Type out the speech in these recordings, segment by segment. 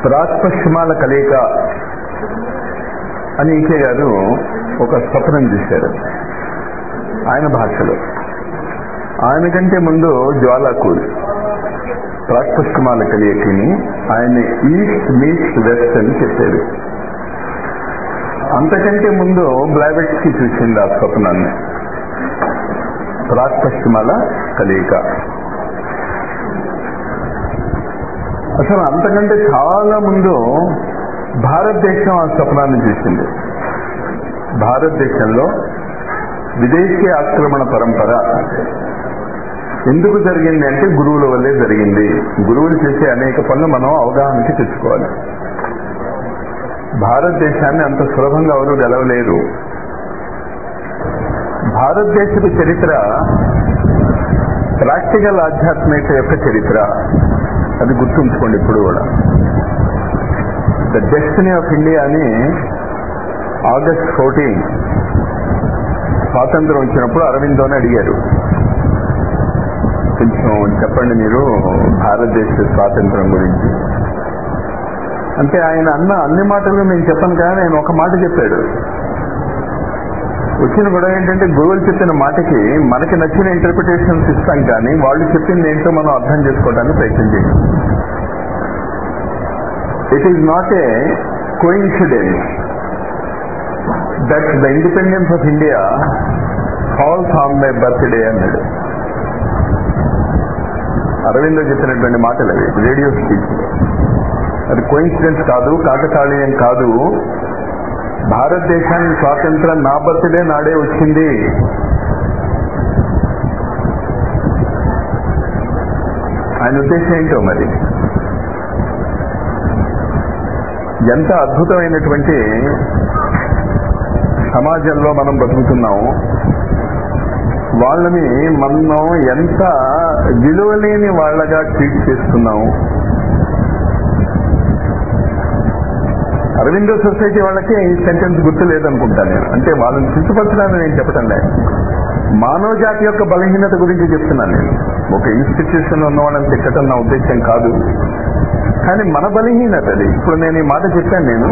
ప్రాక్పశ్చిమాల కలయిక అని ఈకే గారు ఒక స్వప్నం చూశారు ఆయన భాషలో ఆయన కంటే ముందు జ్వాలాకూర్ ప్రాక్పశ్చిమాల కలయికని ఆయన ఈస్ట్ మీస్ట్ వెస్ట్ అని చెప్పారు అంతకంటే ముందు బ్లావెట్స్కి చూసింది ఆ స్వప్నాన్ని ప్రాక్పశ్చిమాల కలయిక అసలు అంతకంటే చాలా ముందు భారతదేశం ఆ స్వప్నాన్ని చూసింది భారతదేశంలో విదేశీ ఆక్రమణ పరంపర ఎందుకు జరిగింది అంటే గురువుల వల్లే జరిగింది గురువులు చేసే అనేక పనులు మనం అవగాహనకి తెచ్చుకోవాలి భారతదేశాన్ని అంత సులభంగా ఎవరు గెలవలేరు భారతదేశపు చరిత్ర ప్రాక్టికల్ ఆధ్యాత్మిక యొక్క చరిత్ర అది గుర్తుంచుకోండి ఇప్పుడు కూడా ద డెస్టినీ ఆఫ్ ఇండియా అని ఆగస్ట్ ఫోర్టీన్ స్వాతంత్రం వచ్చినప్పుడు అరవిందోని అడిగారు కొంచెం చెప్పండి మీరు భారతదేశ స్వాతంత్రం గురించి అంటే ఆయన అన్న అన్ని మాటలు నేను చెప్పను కానీ ఆయన ఒక మాట చెప్పాడు వచ్చిన గొడవ ఏంటంటే గురువులు చెప్పిన మాటకి మనకి నచ్చిన ఇంటర్ప్రిటేషన్స్ ఇస్తాం కానీ వాళ్ళు చెప్పింది ఏంటో మనం అర్థం చేసుకోవడానికి ప్రయత్నం చేయాలి it is not a coincidence that the independence of India falls on my birthday అన్నాడు అరవిందో చెప్పినటువంటి మాటలు అవి రేడియో స్పీచ్ అది కోయిన్సిడెన్స్ కాదు కాకతాళీయం కాదు భారతదేశానికి స్వాతంత్రం నా బర్త్డే నాడే వచ్చింది ఆయన ఉద్దేశం ఏంటో మరి ఎంత అద్భుతమైనటువంటి సమాజంలో మనం బతుకుతున్నాము వాళ్ళని మనం ఎంత విలువలేని వాళ్ళగా ట్రీట్ చేస్తున్నాము అరవిందో సొసైటీ వాళ్ళకి ఈ సెంటెన్స్ గుర్తు లేదనుకుంటా నేను అంటే వాళ్ళని కించపరచడానికి నేను చెప్పటం లేదు మానవ జాతి యొక్క బలహీనత గురించి చెప్తున్నాను నేను ఒక ఇన్స్టిట్యూషన్ ఉన్న వాళ్ళని తిట్టడం నా ఉద్దేశం కాదు కానీ మన బలహీనత అది ఇప్పుడు నేను ఈ మాట చెప్పాను నేను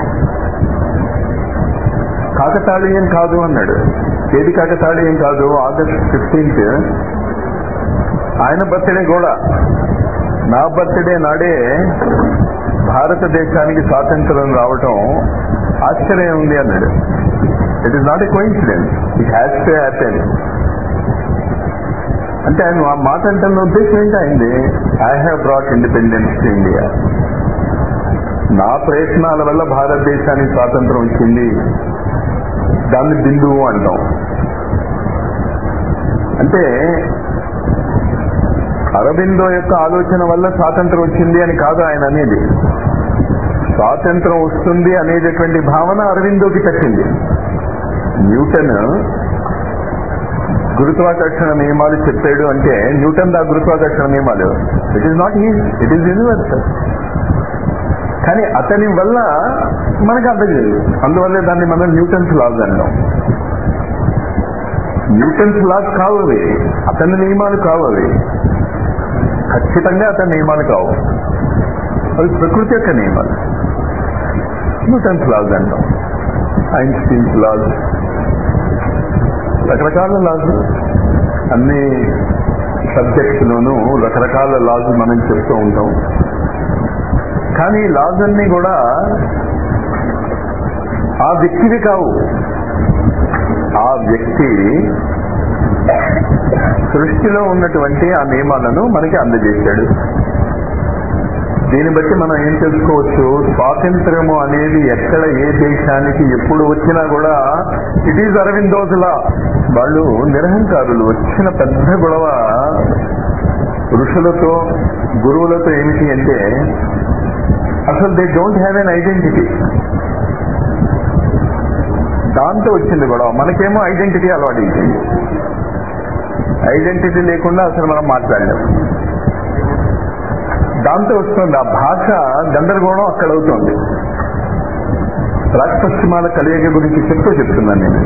కాకతాళీయం కాదు అన్నాడు ఏది కాకతాళీయం కాదు ఆగస్ట్ ఫిఫ్టీన్త్ ఆయన బర్త్డే కూడా నా బర్త్డే నాడే భారతదేశానికి స్వాతంత్రం రావటం ఆశ్చర్యం ఉంది అన్నాడు it is not a coincidence it has to happen అంటే ఆయన ఆ మాట అంటే ఉద్దేశం ఏంటి అయింది I have brought independence to India నా ప్రయత్నాల వల్ల భారతదేశానికి స్వాతంత్రం వచ్చింది దాన్ని బిందువు అంటాం అంటే అరబిందో యొక్క ఆలోచన వల్ల స్వాతంత్రం వచ్చింది అని కాదు ఆయన అనేది స్వాతంత్రం వస్తుంది అనేటటువంటి భావన అరవిందోకి తట్టింది న్యూటన్ గురుత్వాకర్షణ నియమాలు చెప్పాడు అంటే న్యూటన్ దా గురుత్వాకర్షణ నియమాలు it is not is it is universal కానీ అతని వల్ల మనకు అర్థం లేదు అందువల్లే దాన్ని మనం న్యూటన్స్ లాస్ అంటాం న్యూటన్స్ లాస్ కావు అవి అతని నియమాలు కావు అవి ఖచ్చితంగా అతని నియమాలు కావు అవి ప్రకృతి యొక్క నియమాలు న్యూటన్స్ లాస్ అంటాం ఐన్స్టీన్స్ లాస్ రకరకాల లాస్ అన్ని సబ్జెక్ట్స్ లోనూ రకరకాల లాస్ మనం చెప్తూ ఉంటాం కానీ లాస్ అన్ని కూడా ఆ వ్యక్తివి కావు ఆ వ్యక్తి సృష్టిలో ఉన్నటువంటి ఆ నియమాలను మనకి అందజేశాడు దీన్ని బట్టి మనం ఏం తెలుసుకోవచ్చు స్వాతంత్ర్యము అనేది ఎక్కడ ఏ దేశానికి ఎప్పుడు వచ్చినా కూడా ఇట్ ఈజ్ అరవిందోజులా వాళ్ళు నిరహంకారులు వచ్చిన పెద్ద గొడవ ఋషులతో గురువులతో ఏమిటి అంటే అసలు they don't have an identity దాంతో వచ్చింది గొడవ మనకేమో ఐడెంటిటీ అలవాటు ఇచ్చింది ఐడెంటిటీ లేకుండా అసలు మనం మాట్లాడలేము దాంతో వస్తుంది ఆ భాష గందరగోళం అక్కడ అవుతుంది ప్రాక్పశ్చిమాల కలియక గురించి చెప్తూ చెప్తున్నాను నేను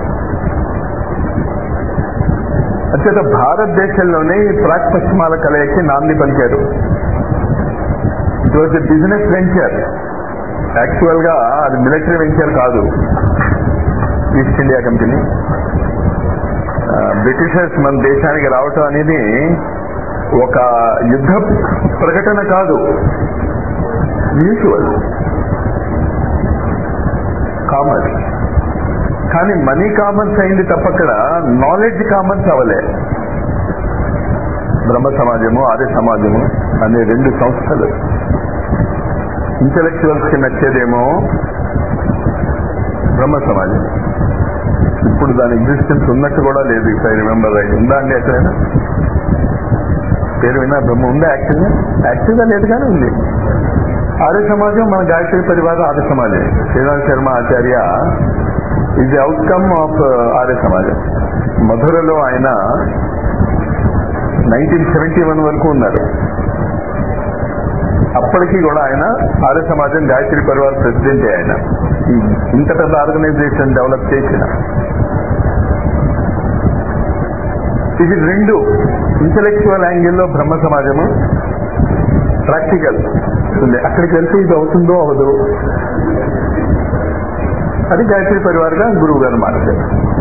అంచేత భారతదేశంలోనే ఈ ప్రాక్పశ్చిమాల కలయికి నాంది పలికారు it was a business venture actual గా అది మిలిటరీ వెంచర్ కాదు ఈస్ట్ ఇండియా కంపెనీ బ్రిటిషర్స్ మన దేశానికి రావటం అనేది ఒక యుద్ధ ప్రకటన కాదు మ్యూచువల్ కామర్స్ కానీ మనీ కామర్స్ అయింది తప్పక్కడ నాలెడ్జ్ కామర్స్ అవలే బ్రహ్మ సమాజము ఆర్య సమాజము అనే రెండు సంస్థలు ఇంటలెక్చువల్స్ కి నచ్చేదేమో బ్రహ్మ సమాజం ఇప్పుడు దాని ఎగ్జిస్టెన్స్ ఉన్నట్టు కూడా లేదు ఇఫ్ ఐ రిమెంబర్ రైట్ ఉందా అండి ఎక్కడైనా పేరు విన్నా బ్రహ్మ ఉందా యాక్టివ్గా యాక్టివ్గా లేదు కానీ ఉంది ఆర్య సమాజం మన గాయత్రి పరివారం ఆర్య సమాజం Shriram Sharma Acharya is the outcome of Arya సమాజం మధురలో ఆయన నైన్టీన్ సెవెంటీ వన్ వరకు ఉన్నారు అప్పటికి కూడా ఆయన ఆర్య సమాజం గాయత్రి పరివార్ ప్రెసిడెంటే ఆయన ఈ ఇంత పెద్ద ఆర్గనైజేషన్ డెవలప్ చేసిన ఇది రెండు ఇంటలెక్చువల్ యాంగిల్లో బ్రహ్మ సమాజము ప్రాక్టికల్ ఉంది అక్కడికి వెళ్తే ఇది అవుతుందో అవదు అది గాయత్రి పరివార్గా గురువు గారు మాట్లాడారు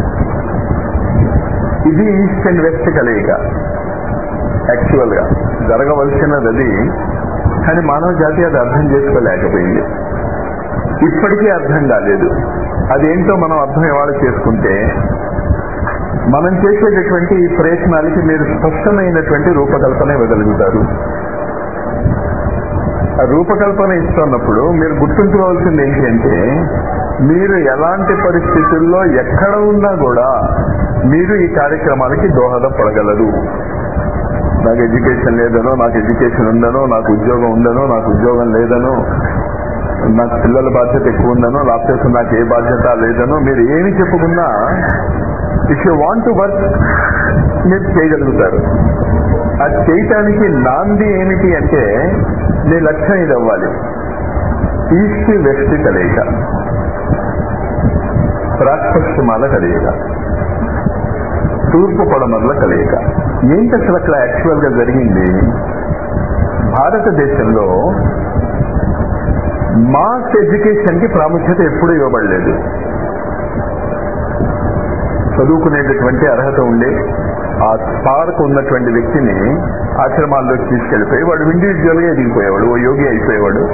ఇది ఈస్ట్ అండ్ వెస్ట్ కలయిక యాక్చువల్ గా జరగవలసినది అది కానీ మానవ జాతి అది అర్థం చేసుకోలేకపోయింది ఇప్పటికీ అర్థం కాలేదు అదేంటో మనం అర్థం ఇవాళ చేసుకుంటే మనం చేసేటటువంటి ఈ ప్రయత్నాలకి మీరు స్పష్టమైనటువంటి రూపకల్పన ఇవ్వగలుగుతారు ఆ రూపకల్పన ఇస్తున్నప్పుడు మీరు గుర్తుంచుకోవాల్సింది ఏంటి అంటే మీరు ఎలాంటి పరిస్థితుల్లో ఎక్కడ ఉన్నా కూడా మీరు ఈ కార్యక్రమాలకి దోహదపడగలరు నాకు ఎడ్యుకేషన్ లేదనో నాకు ఎడ్యుకేషన్ ఉందనో నాకు ఉద్యోగం ఉందనో నాకు ఉద్యోగం లేదనో నాకు పిల్లల బాధ్యత ఎక్కువ ఉందనో లేకపోతే నాకు ఏ బాధ్యత లేదనో మీరు ఏమి చెప్పుకున్నా if you want to work మీరు చేయగలుగుతారు అది చేయటానికి నాంది ఏమిటి అంటే మీ లక్ష్యం ఇది అవ్వాలి ఈస్ట్ వెస్ట్ కలయిక ప్రాక్పశ్చిమాల కలయిక తూర్పు పడమర్ల కలయిక ఏంటి అసలు అక్కడ యాక్చువల్ గా జరిగింది భారతదేశంలో మాస్ ఎడ్యుకేషన్ కి ప్రాముఖ్యత ఎప్పుడూ ఇవ్వబడలేదు చదువుకునేటటువంటి అర్హత ఉండే ఆ స్పార్క్ ఉన్నటువంటి వ్యక్తిని ఆశ్రమాల్లోకి తీసుకెళ్లిపోయి వాడు ఇండివిజువల్ గా ఎదిగిపోయేవాడు ఓ యోగి అయిపోయేవాడు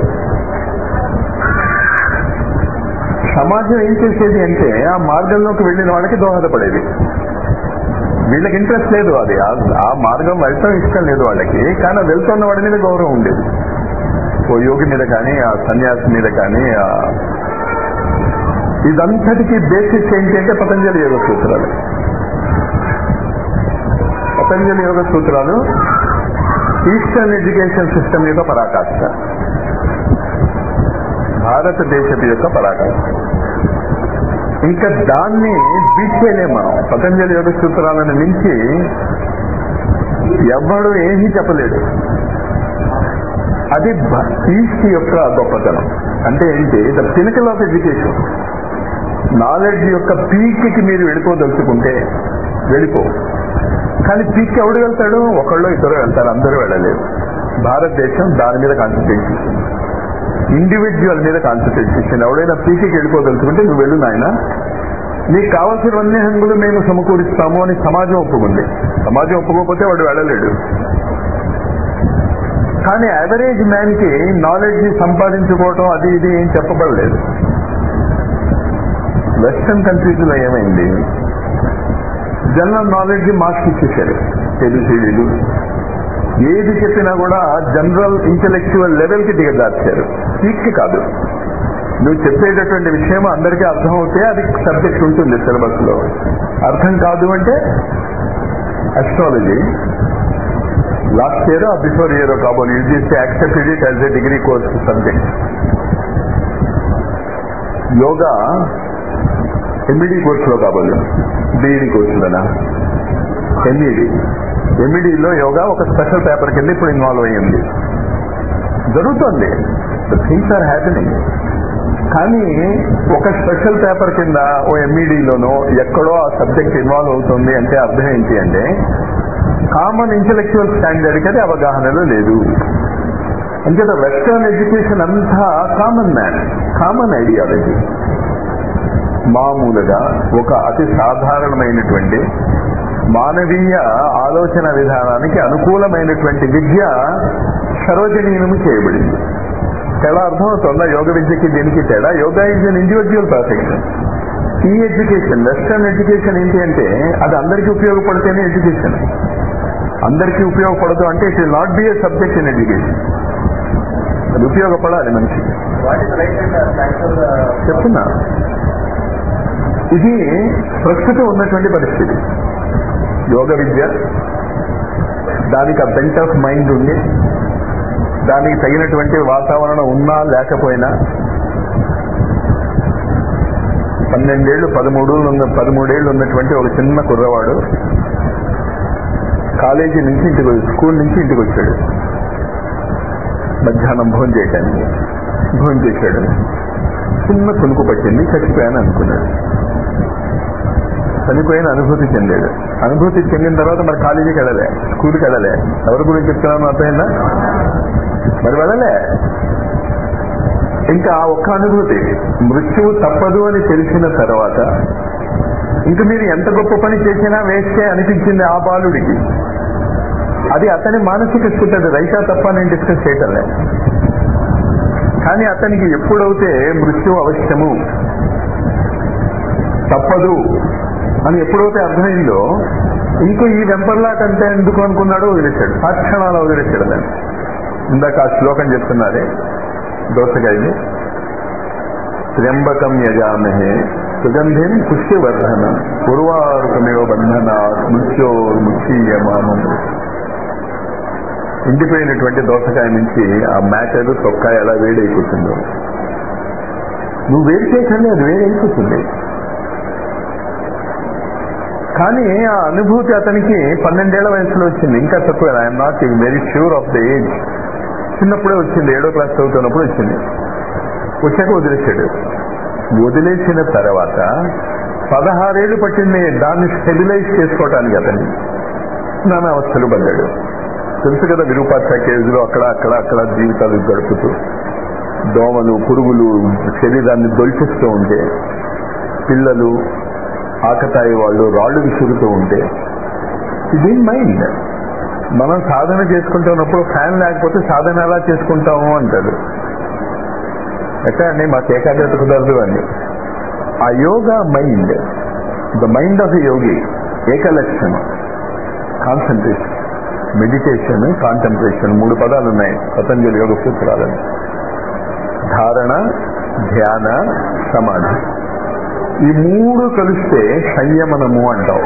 సమాజం ఏం చేసేది అంటే ఆ మార్గంలోకి వెళ్ళిన వాళ్ళకి దోహదపడేది వీళ్ళకి ఇంట్రెస్ట్ లేదు అది ఆ- ఆ మార్గం వెళ్ళటం ఇష్టం లేదు వాళ్ళకి కానీ వెళ్తున్న వాడి మీద గౌరవం ఉండేది ఓ యోగి మీద కానీ ఆ సన్యాసి మీద కానీ ఆ ఇదంతటికి బేసిస్ ఏంటి అంటే పతంజలి యోగ సూత్రాలు పతంజలి యోగ సూత్రాలు ఈస్టర్న్ ఎడ్యుకేషన్ సిస్టమ్ యొక్క పరాకాష్ట భారతదేశపు యొక్క పరాకాష్ట ఇంకా దాన్ని బీట్ చేయలేం మనం పతంజలి యోగ సూత్రాలను మించి ఎవ్వడు ఏమీ చెప్పలేదు అది భ- ఈస్ట్ యొక్క గొప్పతనం అంటే ఏంటి the pinnacle of education knowledge యొక్క పీక్ కి మీరు వెళ్ళిపోదలుచుకుంటే వెళ్ళిపో కానీ పీక్ ఎవడు వెళ్తాడు ఒకళ్ళు ఇద్దరు వెళ్తారు అందరూ వెళ్ళలేరు భారతదేశం దాని మీద కాన్సన్ట్రేట్ చేసింది ఇండివిజువల్ మీద కాన్సన్ట్రేట్ చేసింది ఎవడైనా పీకి వెళ్ళిపోదలుచుకుంటే నువ్వు వెళ్ళు నాయన నీకు కావాల్సినవన్నీ హంగులు మేము సమకూరుస్తాము అని సమాజం ఒప్పుకుంది సమాజం ఒప్పుకోకపోతే వాడు వెళ్ళలేడు కానీ యావరేజ్ మ్యాన్ కి నాలెడ్జ్ సంపాదించుకోవటం అది ఇది ఏం చెప్పబడలేదు వెస్టర్న్ కంట్రీస్ లో ఏమైంది జనరల్ నాలెడ్జ్ మార్క్స్ ఇచ్చేసారు తెలిసిలు ఏది చెప్పినా కూడా జనరల్ ఇంటెలెక్చువల్ లెవెల్ కి దిగజార్చారు పీక్ కాదు నువ్వు చెప్పేటటువంటి విషయం అందరికీ అర్థం అవుతే అది సబ్జెక్ట్ ఉంటుంది సిలబస్ లో అర్థం కాదు అంటే astrology last year before year కాబోలు యూజ్ చేస్తే accepted it as a degree course subject yoga MEd కోర్సులో కాబోలు బీఈడి కోర్సులోనా ఎంఈడి ఎంఈడిలో యోగా ఒక స్పెషల్ పేపర్ కింద ఇప్పుడు ఇన్వాల్వ్ అయ్యింది జరుగుతోంది థింగ్స్ ఆర్ హ్యాపెనింగ్ కానీ ఒక స్పెషల్ పేపర్ కింద ఓ ఎంఈడిలోనో ఎక్కడో ఆ సబ్జెక్ట్ ఇన్వాల్వ్ అవుతుంది అంటే అర్థం ఏంటి అంటే కామన్ ఇంటెలెక్చువల్ స్టాండర్డ్ కి అది అవగాహనలో లేదు అంచేత వెస్టర్న్ ఎడ్యుకేషన్ అంతా కామన్ మ్యాన్ కామన్ ఐడియాలజీ మామూలుగా ఒక అతి సాధారణమైనటువంటి మానవీయ ఆలోచన విధానానికి అనుకూలమైనటువంటి విద్య సర్వజనీయము చేయబడింది తేడా అర్థమవుతుందా యోగ విద్యకి దీనికి తేడా yoga is an individual perfection ఈ ఎడ్యుకేషన్ వెస్టర్న్ ఎడ్యుకేషన్ ఏంటి అంటే అది అందరికీ ఉపయోగపడితేనే ఎడ్యుకేషన్ అందరికీ ఉపయోగపడదు అంటే it will not be a subject in education అది ఉపయోగపడాలి మనిషికి what is right and factor చెప్తున్నా ఇది ప్రస్తుతం ఉన్నటువంటి పరిస్థితి యోగ విద్య దానికి ఆ బెంట్ ఆఫ్ మైండ్ ఉంది దానికి తగినటువంటి వాతావరణం ఉన్నా లేకపోయినా పన్నెండేళ్లు పదమూడు ఉన్న పదమూడేళ్లు ఉన్నటువంటి ఒక చిన్న కుర్రవాడు కాలేజీ నుంచి ఇంటికి స్కూల్ నుంచి ఇంటికి వచ్చాడు మధ్యాహ్నం భోజనం చేయటానికి భోజనం చేశాడు చిన్న కునుకు పట్టింది చచ్చిపోయాను అనుకున్నాడు చనిపోయిన అనుభూతి చెందాడు అనుభూతి చెందిన తర్వాత మరి కాలేజీకి వెళ్ళలే స్కూల్కి వెళ్ళలే ఎవరి గురించి చెప్తున్నాను అర్థమైందా మరి వెళ్ళలే ఇంకా ఆ ఒక్క అనుభూతి మృత్యువు తప్పదు అని తెలిసిన తర్వాత ఇంక మీరు ఎంత గొప్ప పని చేసినా వేస్తే అనిపించింది ఆ బాలుడికి అది అతని మానసిక స్థితి అది రైటా తప్ప నేను డిస్కస్ చేయటంలే కానీ అతనికి ఎప్పుడైతే మృత్యు అవశ్యము తప్పదు అని ఎప్పుడైతే అర్థమైందో ఇంకా ఈ వెంపర్లాట్ అంటే ఎందుకు అనుకున్నాడో వదిలేశాడు సాక్షణాలు వదిలేశాడు దాన్ని ఇందాక ఆ శ్లోకం చెప్తున్నారే దోసకాయని త్ర్యంబకం యజామహే సుగంధిం పుష్యవర్ధనం పూర్వారుకమేవ బంధన మృత్యోర్ముక్షీయమామం ఎండిపోయినటువంటి దోసకాయ నుంచి ఆ మ్యాటర్ తొక్కాయ ఎలా వేడైపోతుందో నువ్వు వేడి చేసండి అది వేడైపోతుంది కానీ ఆ అనుభూతి అతనికి పన్నెండేళ్ల వయసులో వచ్చింది ఇంకా తక్కువ I'm not very sure of the age చిన్నప్పుడే వచ్చింది ఏడో క్లాస్ చదువుతున్నప్పుడు వచ్చింది వచ్చాక వదిలేశాడు వదిలేసిన తర్వాత పదహారేళ్లు పట్టింది దాన్ని స్టెబిలైజ్ చేసుకోవటానికి అతన్ని నానా అవస్థలు పడ్డాడు తెలుసు కదా విరూపాక్ష కేజీలో అక్కడ అక్కడ అక్కడ జీవితాలు గడుపుతూ దోమలు పురుగులు శరీరాన్ని దొల్చిస్తూ ఉంటే పిల్లలు ఆకతాయి వాళ్ళు రాళ్ళు విసురుతూ ఉంటే ఇది మైండ్ మనం సాధన చేసుకుంటున్నప్పుడు ఫ్యాన్ లేకపోతే సాధన ఎలా చేసుకుంటాము అంటారు ఎట్లా అండి మాకు ఏకాగ్రత కుదరదు అని ఆ yoga mind the mind of yogi ఏకలక్షణం కాన్సన్ట్రేషన్ మెడిటేషన్ కాన్సన్ట్రేషన్ మూడు పదాలు ఉన్నాయి పతంజలి యోగ సూత్రాలను ధారణ ధ్యాన సమాధి ఈ మూడు కలిస్తే సంయమనము అంటాం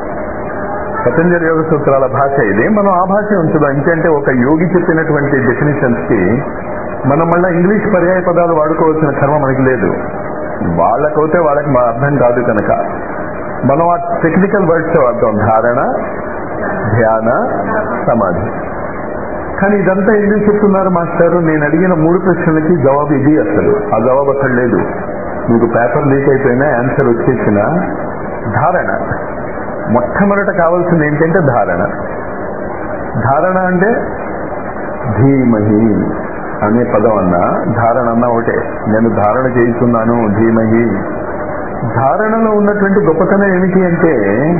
పతంజలి యోగ సూత్రాల భాష ఇది మనం ఆ భాష ఉంచుదాం ఇంకంటే ఒక యోగి చెప్పినటువంటి డెఫినేషన్స్ కి మనం మళ్ళీ ఇంగ్లీష్ పర్యాయ పదాలు వాడుకోవాల్సిన కర్మ మనకి లేదు వాళ్ళకైతే వాళ్ళకి మా అర్థం కాదు కనుక మనం ఆ టెక్నికల్ వర్డ్స్ వాడతాం ధారణ ధ్యాన సమాధి కానీ ఇదంతా ఎందుకు చెప్తున్నారు మాస్టారు నేను అడిగిన మూడు ప్రశ్నలకి జవాబు ఇది అసలు ఆ జవాబు అక్కడ లేదు మీకు పేపర్ లీక్ అయిపోయినా ఆన్సర్ వచ్చేసిన ధారణ మొట్టమొదట కావాల్సింది ఏంటంటే ధారణ ధారణ అంటే ధీమహి అనే పదం అన్నా ధారణ అన్న ఒకటే నేను ధారణ చేస్తున్నాను ధీమహి ధారణలో ఉన్నటువంటి గొప్పతనం ఏమిటి అంటే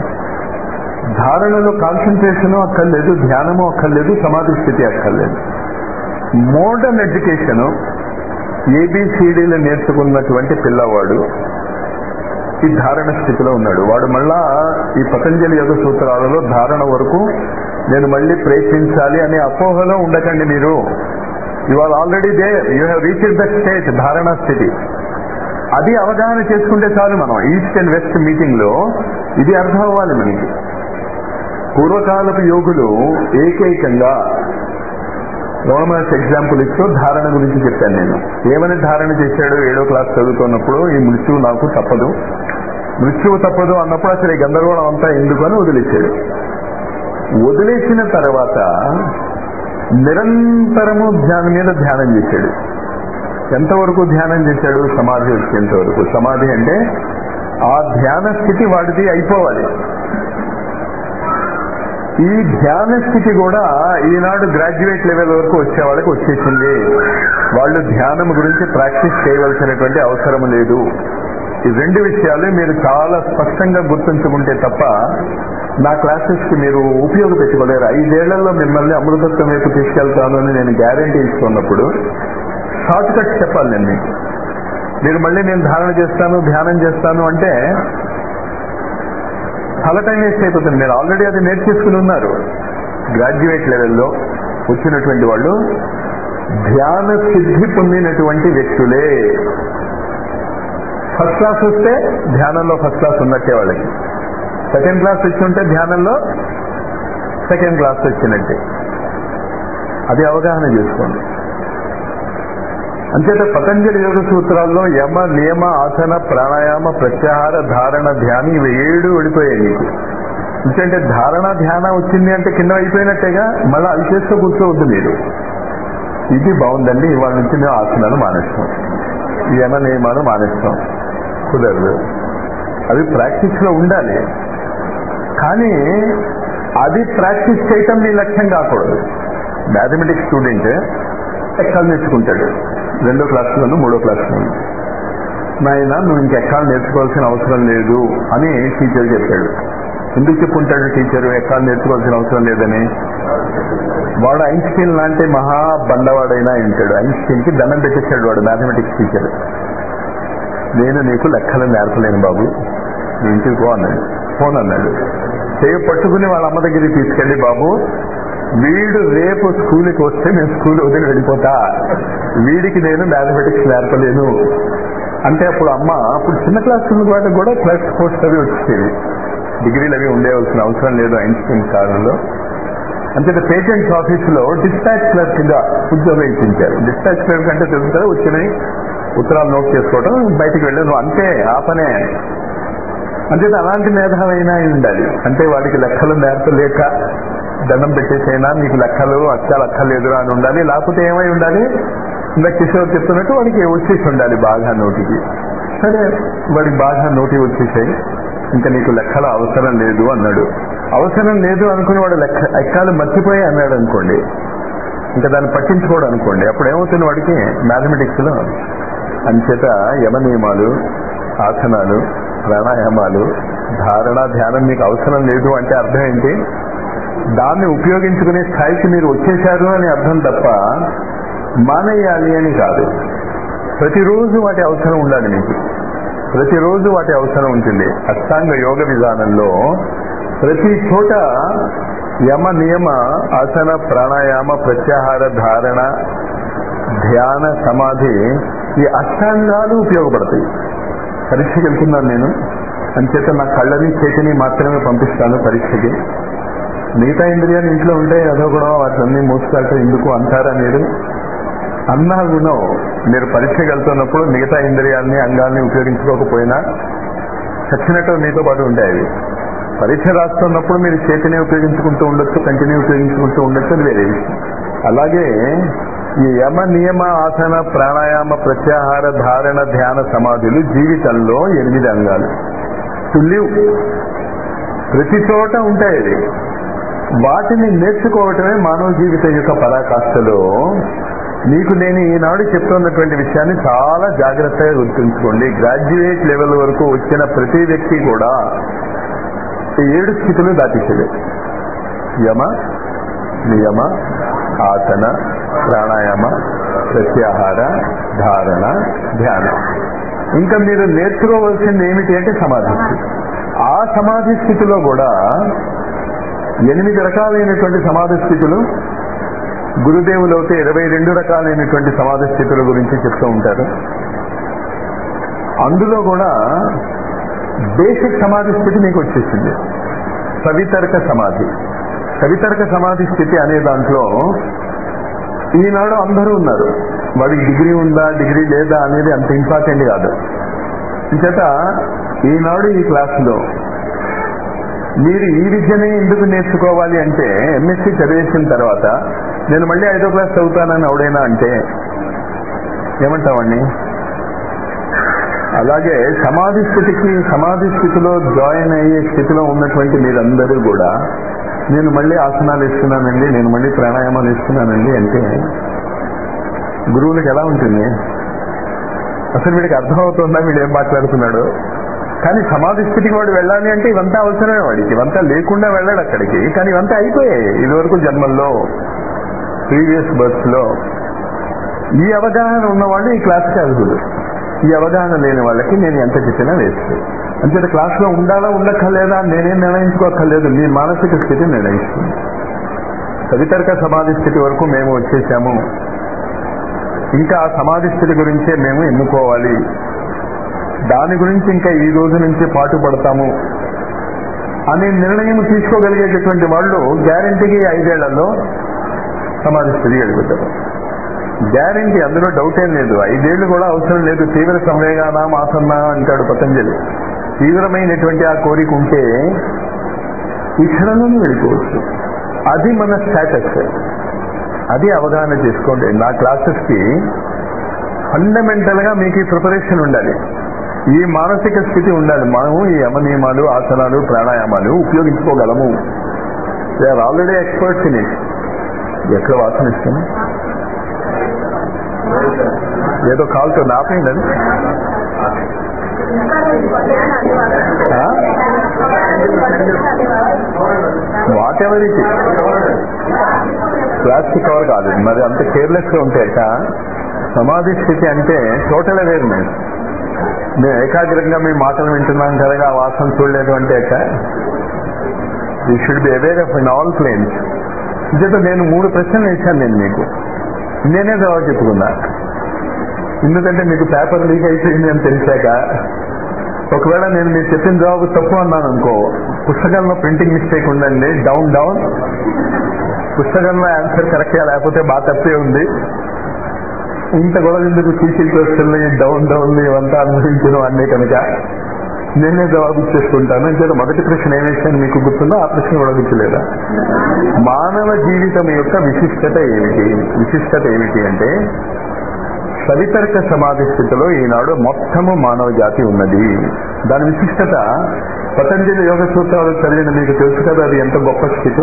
ధారణలో కాన్సన్ట్రేషన్ అక్కర్లేదు ధ్యానము అక్కర్లేదు సమాధి స్థితి అక్కర్లేదు మోడర్న్ ఎడ్యుకేషన్ ఏబిసిడీలు నేర్చుకున్నటువంటి పిల్లవాడు ఈ ధారణ స్థితిలో ఉన్నాడు వాడు మళ్ళా ఈ పతంజలి యోగ సూత్రాలలో ధారణ వరకు నేను మళ్ళీ ప్రయత్నించాలి అనే అపోహలో ఉండకండి మీరు you are already they you have reached the state ధారణ స్థితి అది అవగాహన చేసుకుంటే చాలు మనం ఈస్ట్ అండ్ వెస్ట్ మీటింగ్ లో ఇది అర్థం అవ్వాలి మనకి పూర్వకాలపు యోగులు ఏకైకంగా రోమన్స్ ఎగ్జాంపుల్ ఇస్తూ ధారణ గురించి చెప్పాను నేను ఏమని ధారణ చేశాడు ఏడో క్లాస్ చదువుతున్నప్పుడు ఈ మృత్యువు నాకు తప్పదు మృత్యువు తప్పదు అన్నప్పుడు అసలు ఈ గందరగోళం అంతా ఎందుకు అని వదిలేశాడు వదిలేసిన తర్వాత నిరంతరము ధ్యానం మీద ధ్యానం చేశాడు ఎంతవరకు ధ్యానం చేశాడు సమాధి వచ్చేంత వరకు సమాధి అంటే ఆ ధ్యాన స్థితి వాడిది అయిపోవాలి ఈ ధ్యాన స్థితి కూడా ఈనాడు గ్రాడ్యుయేట్ లెవెల్ వరకు వచ్చే వాళ్ళకి వచ్చేసింది వాళ్ళు ధ్యానం గురించి ప్రాక్టీస్ చేయవలసినటువంటి అవసరం లేదు ఈ రెండు విషయాలు మీరు చాలా స్పష్టంగా గుర్తుంచుకుంటే తప్ప నా క్లాసెస్ కి మీరు ఉపయోగపెట్టుకోలేరు ఐదేళ్లలో మిమ్మల్ని అమృతత్వం వైపు తీసుకెళ్తాను అని నేను గ్యారంటీ ఇస్తున్నప్పుడు షార్ట్ కట్ చెప్పాలి నేను మీకు మీరు మళ్ళీ నేను ధారణ చేస్తాను ధ్యానం చేస్తాను అంటే చాలా టైం వేస్ట్ అయిపోతుంది మీరు ఆల్రెడీ అది నేర్చేసుకుని ఉన్నారు గ్రాడ్యుయేట్ లెవెల్లో వచ్చినటువంటి వాళ్ళు ధ్యాన సిద్ధి పొందినటువంటి వ్యక్తులే ఫస్ట్ క్లాస్ వస్తే ధ్యానంలో ఫస్ట్ క్లాస్ ఉన్నట్టే వాళ్ళకి సెకండ్ క్లాస్ వచ్చి ఉంటే ధ్యానంలో సెకండ్ క్లాస్ వచ్చినట్టే అది అవగాహన చేసుకోండి అంచేత పతంజలి యోగ సూత్రాల్లో యమ నియమ ఆసన ప్రాణాయామ ప్రత్యాహార ధారణ ధ్యానం ఇవి ఏడు వెళ్ళిపోయాయి నీకు ఎందుకంటే ధారణ ధ్యాన వచ్చింది అంటే కింద అయిపోయినట్టేగా మళ్ళీ అవి చేస్తూ కూర్చోవద్దు మీరు ఇది బాగుందండి ఇవాళ నుంచి మేము ఆసనాలు మానేస్తాం ఈ యమ నియమాలు మానేస్తాం కుదరదు అవి ప్రాక్టీస్ లో ఉండాలి కానీ అది ప్రాక్టీస్ చేయటం నీ లక్ష్యం కాకూడదు మ్యాథమెటిక్స్ స్టూడెంట్ ఎక్కాలు నేర్చుకుంటాడు రెండో క్లాస్లోను మూడో క్లాస్లోను నాయన నువ్వు ఇంకెక్కాలు నేర్చుకోవాల్సిన అవసరం లేదు అని టీచర్ చెప్పాడు ఎందుకు చెప్పుంటాడు టీచర్ ఎక్కాలు నేర్చుకోవాల్సిన అవసరం లేదని వాడు ఐన్స్టీన్ లాంటి మహా బండవాడైనా ఉంటాడు ఐన్స్టీన్ కి దండం పెట్టేశాడు వాడు మ్యాథమెటిక్స్ టీచర్ నేను నీకు లెక్కలు నేర్పలేను బాబు నీ ఇంటికి పో అన్నాడు ఫోన్ అన్నాడు చేయ పట్టుకుని వాళ్ళ అమ్మ దగ్గరికి తీసుకెళ్ళి బాబు వీడు రేపు స్కూల్కి వస్తే నేను స్కూల్ వదిలి వెళ్ళిపోతా వీడికి నేను మ్యాథమెటిక్స్ నేర్పలేను అంటే అప్పుడు అమ్మ అప్పుడు చిన్న క్లాస్ వాళ్ళకి కూడా క్లాస్ కోర్స్ అవి వచ్చేది డిగ్రీలు అవి ఉండేవలసిన అవసరం లేదు ఐన్స్టీన్ కాలంలో అంతే పేటెంట్స్ ఆఫీసులో డిస్పాచ్ క్లర్క్ కింద ఉద్యోగం ఇచ్చించారు డిస్పాచ్ క్లర్క్ అంటే తెలుసు కదా వచ్చినాయి ఉత్తరాలు నోట్ చేసుకోవడం బయటికి వెళ్ళి నువ్వు అంతే ఆ పనే అంతే అలాంటి మేధావైనా అయి ఉండాలి అంటే వాడికి లెక్కలు నేర్పలేక దండం పెట్టేసైనా నీకు లెక్కలు అక్షరాలు అక్కర్లేదురా అని ఉండాలి లేకపోతే ఏమై ఉండాలి ఇంకా కిషోర్ చెప్తున్నట్టు వాడికి వచ్చేసి ఉండాలి బాగా నోటికి సరే వాడికి బాగా నోటి వచ్చేసాయి ఇంకా నీకు లెక్కల అవసరం లేదు అన్నాడు అవసరం లేదు అనుకుని వాడు లెక్క ఎక్కాలు మర్చిపోయి అన్నాడు అనుకోండి ఇంకా దాన్ని పట్టించుకోడు అనుకోండి అప్పుడు ఏమవుతుంది వాడికి మ్యాథమెటిక్స్ లో అంచేత యమ నియమాలు ఆసనాలు ప్రాణాయామాలు ధారణ ధ్యానం మీకు అవసరం లేదు అంటే అర్థం ఏంటి దాన్ని ఉపయోగించుకునే స్థాయికి మీరు వచ్చేశారు అని అర్థం తప్ప మానేయాలి అని కాదు ప్రతిరోజు వాటి అవసరం ఉండాలి మీకు ప్రతిరోజు వాటి అవసరం ఉంటుంది అష్టాంగ యోగ విధానంలో ప్రతి చోట యమ నియమ ఆసన ప్రాణాయామ ప్రత్యాహార ధారణ ధ్యాన సమాధి ఈ అష్టాంగాలు ఉపయోగపడతాయి పరీక్షకి వెళ్తున్నాను నేను అంచేత నా కళ్ళని చేతిని మాత్రమే పంపిస్తాను పరీక్షకి మిగతా ఇంద్రియాలు ఇంట్లో ఉంటే అదో కూడా వాటిని మూసుకెళ్ళటం ఎందుకు అంటారా మీరు అన్నా గుణం మీరు పరీక్షకి వెళ్తున్నప్పుడు మిగతా ఇంద్రియాలని అంగాల్ని ఉపయోగించుకోకపోయినా చచ్చినట్టు మీతో పాటు ఉంటాయి అవి పరీక్ష రాస్తున్నప్పుడు మీరు చేతిని ఉపయోగించుకుంటూ ఉండొచ్చు కంటిని ఉపయోగించుకుంటూ ఉండొచ్చు అది వేరే విషయం అలాగే ఈ యమ నియమ ఆసన ప్రాణాయామ ప్రత్యాహార ధారణ ధ్యాన సమాధులు జీవితంలో ఎనిమిది అంగాలు టు లివ్ ప్రతి చోట ఉంటాయి అవి వాటిని నేర్చుకోవటమే మానవ జీవితం యొక్క పరాకాష్ఠలో మీకు నేను ఈనాడు చెప్తున్నటువంటి విషయాన్ని చాలా జాగ్రత్తగా గుర్తుంచుకోండి గ్రాడ్యుయేట్ లెవెల్ వరకు వచ్చిన ప్రతి వ్యక్తి కూడా ఈ ఏడు స్థితులు దాటించలే యమ నియమ ఆసన ప్రాణాయామ ప్రత్యాహార ధారణ ధ్యానం ఇంకా మీరు నేర్చుకోవాల్సింది ఏమిటి అంటే సమాధి స్థితి. ఆ సమాధి స్థితిలో కూడా ఎనిమిది రకాలైనటువంటి సమాధి స్థితులు గురుదేవులు అయితే ఇరవై రెండు రకాలైనటువంటి సమాధి స్థితుల గురించి చెప్తూ ఉంటారు అందులో కూడా బేసిక్ సమాధి స్థితి మీకు వచ్చేసింది సవితర్క సమాధి సవితర్క సమాధి స్థితి అనే దాంట్లో ఈనాడు అందరూ ఉన్నారు వాడికి డిగ్రీ ఉందా డిగ్రీ లేదా అనేది అంత ఇంపార్టెంట్ కాదు చేత ఈనాడు ఈ క్లాసులో మీరు ఈ విద్యనే ఎందుకు నేర్చుకోవాలి అంటే ఎంఎస్సి చదివేసిన తర్వాత నేను మళ్ళీ ఐదో క్లాస్ చదువుతానని ఎవడైనా అంటే ఏమంటామండి అలాగే సమాధి స్థితికి సమాధి స్థితిలో జాయిన్ అయ్యే స్థితిలో ఉన్నటువంటి మీరందరూ కూడా నేను మళ్ళీ ఆసనాలు ఇస్తున్నానండి నేను మళ్ళీ ప్రాణాయామాలు ఇస్తున్నానండి అంటే గురువులకు ఎలా ఉంటుంది అసలు వీడికి అర్థమవుతుందా వీడు ఏం మాట్లాడుతున్నాడు కానీ సమాధి స్థితికి వాడు వెళ్ళాలి అంటే ఇవంతా అవసరమే వాడికి ఇవంతా లేకుండా వెళ్ళాడు అక్కడికి కానీ ఇవంతా అయిపోయాయి ఇదివరకు జన్మల్లో ప్రీవియస్ బర్త్స్ లో ఈ అవగాహన ఉన్నవాళ్ళు ఈ క్లాస్కి అర్హులు ఈ అవగాహన లేని వాళ్ళకి నేను ఎంత చెప్పినా వేస్ట్ అంచేత క్లాస్లో ఉండాలా ఉండక్కర్లేదా నేనేం నిర్ణయించుకోక్కర్లేదు మీ మానసిక స్థితి నిర్ణయిస్తుంది సవితర్క సమాధి స్థితి వరకు మేము వచ్చేసాము ఇంకా ఆ సమాధి స్థితి గురించే మేము ఎన్నుకోవాలి దాని గురించి ఇంకా ఈ రోజు నుంచి పాటుపడతాము అనే నిర్ణయం తీసుకోగలిగేటటువంటి వాళ్ళు గ్యారంటీకి ఐదేళ్లలో సమాధి స్థితికి వెళ్ళిపోతారు గ్యారంటీ అందులో డౌట్ ఏం లేదు ఐదేళ్లు కూడా అవసరం లేదు తీవ్ర సంవేగాన ఆసన్న అంటాడు పతంజలి తీవ్రమైనటువంటి ఆ కోరిక ఉంటే ఈ క్షణంలోనే వెళ్ళిపోవచ్చు అది మన స్టేటస్ అది అవగాహన చేసుకోండి నా క్లాసెస్ కి ఫండమెంటల్ గా మీకు ఈ ప్రిపరేషన్ ఉండాలి ఈ మానసిక స్థితి ఉండాలి మనము ఈ యమనియమాలు ఆసనాలు ప్రాణాయామాలు ఉపయోగించుకోగలము they are already experts in it ఎక్కడ వాసన ఇస్తాను ఏదో కాల్తో నాపేయండి whatever it plastic cover కాదు మరి అంత కేర్లెస్ గా ఉంటాయట సమాధి స్థితి అంటే టోటల్ అవేర్నెస్ మేము ఏకాగ్రంగా మీ మాటలు వింటున్నాం కదా ఆ వాసన చూడలేదు అంటే అక్క you should be aware of in all planes చేత నేను మూడు ప్రశ్నలు వేశాను నేను మీకు నేనే జవాబు చెప్పుకున్నా ఎందుకంటే మీకు పేపర్ లీక్ అయిపోయింది అని తెలిసాక ఒకవేళ నేను మీరు చెప్పిన జవాబు తప్పు అన్నాను అనుకో పుస్తకంలో ప్రింటింగ్ మిస్టేక్ ఉందండి డౌన్ డౌన్ పుస్తకంలో ఆన్సర్ కరెక్ట్గా లేకపోతే బాగా తప్పే ఉంది ఇంత గొడవ ఎందుకు టీసీ క్వశ్చన్లు డౌన్ డౌన్ ఇవంతా అనుభవించిన అన్నీ కనుక నేనే జవాబు ఇచ్చేసుకుంటాను అంటే మొదటి ప్రశ్న ఏమేసాను మీకు గుర్తుందో ఆ ప్రశ్న కూడా గుర్తులేదా మానవ జీవితం యొక్క విశిష్టత ఏమిటి విశిష్టత ఏమిటి అంటే సవితర్క సమాధి స్థితిలో ఈనాడు మొత్తము మానవ జాతి ఉన్నది దాని విశిష్టత పతంజలి యోగ సూత్రాలు చదివిన మీకు తెలుసు కదా అది ఎంత గొప్ప స్థితి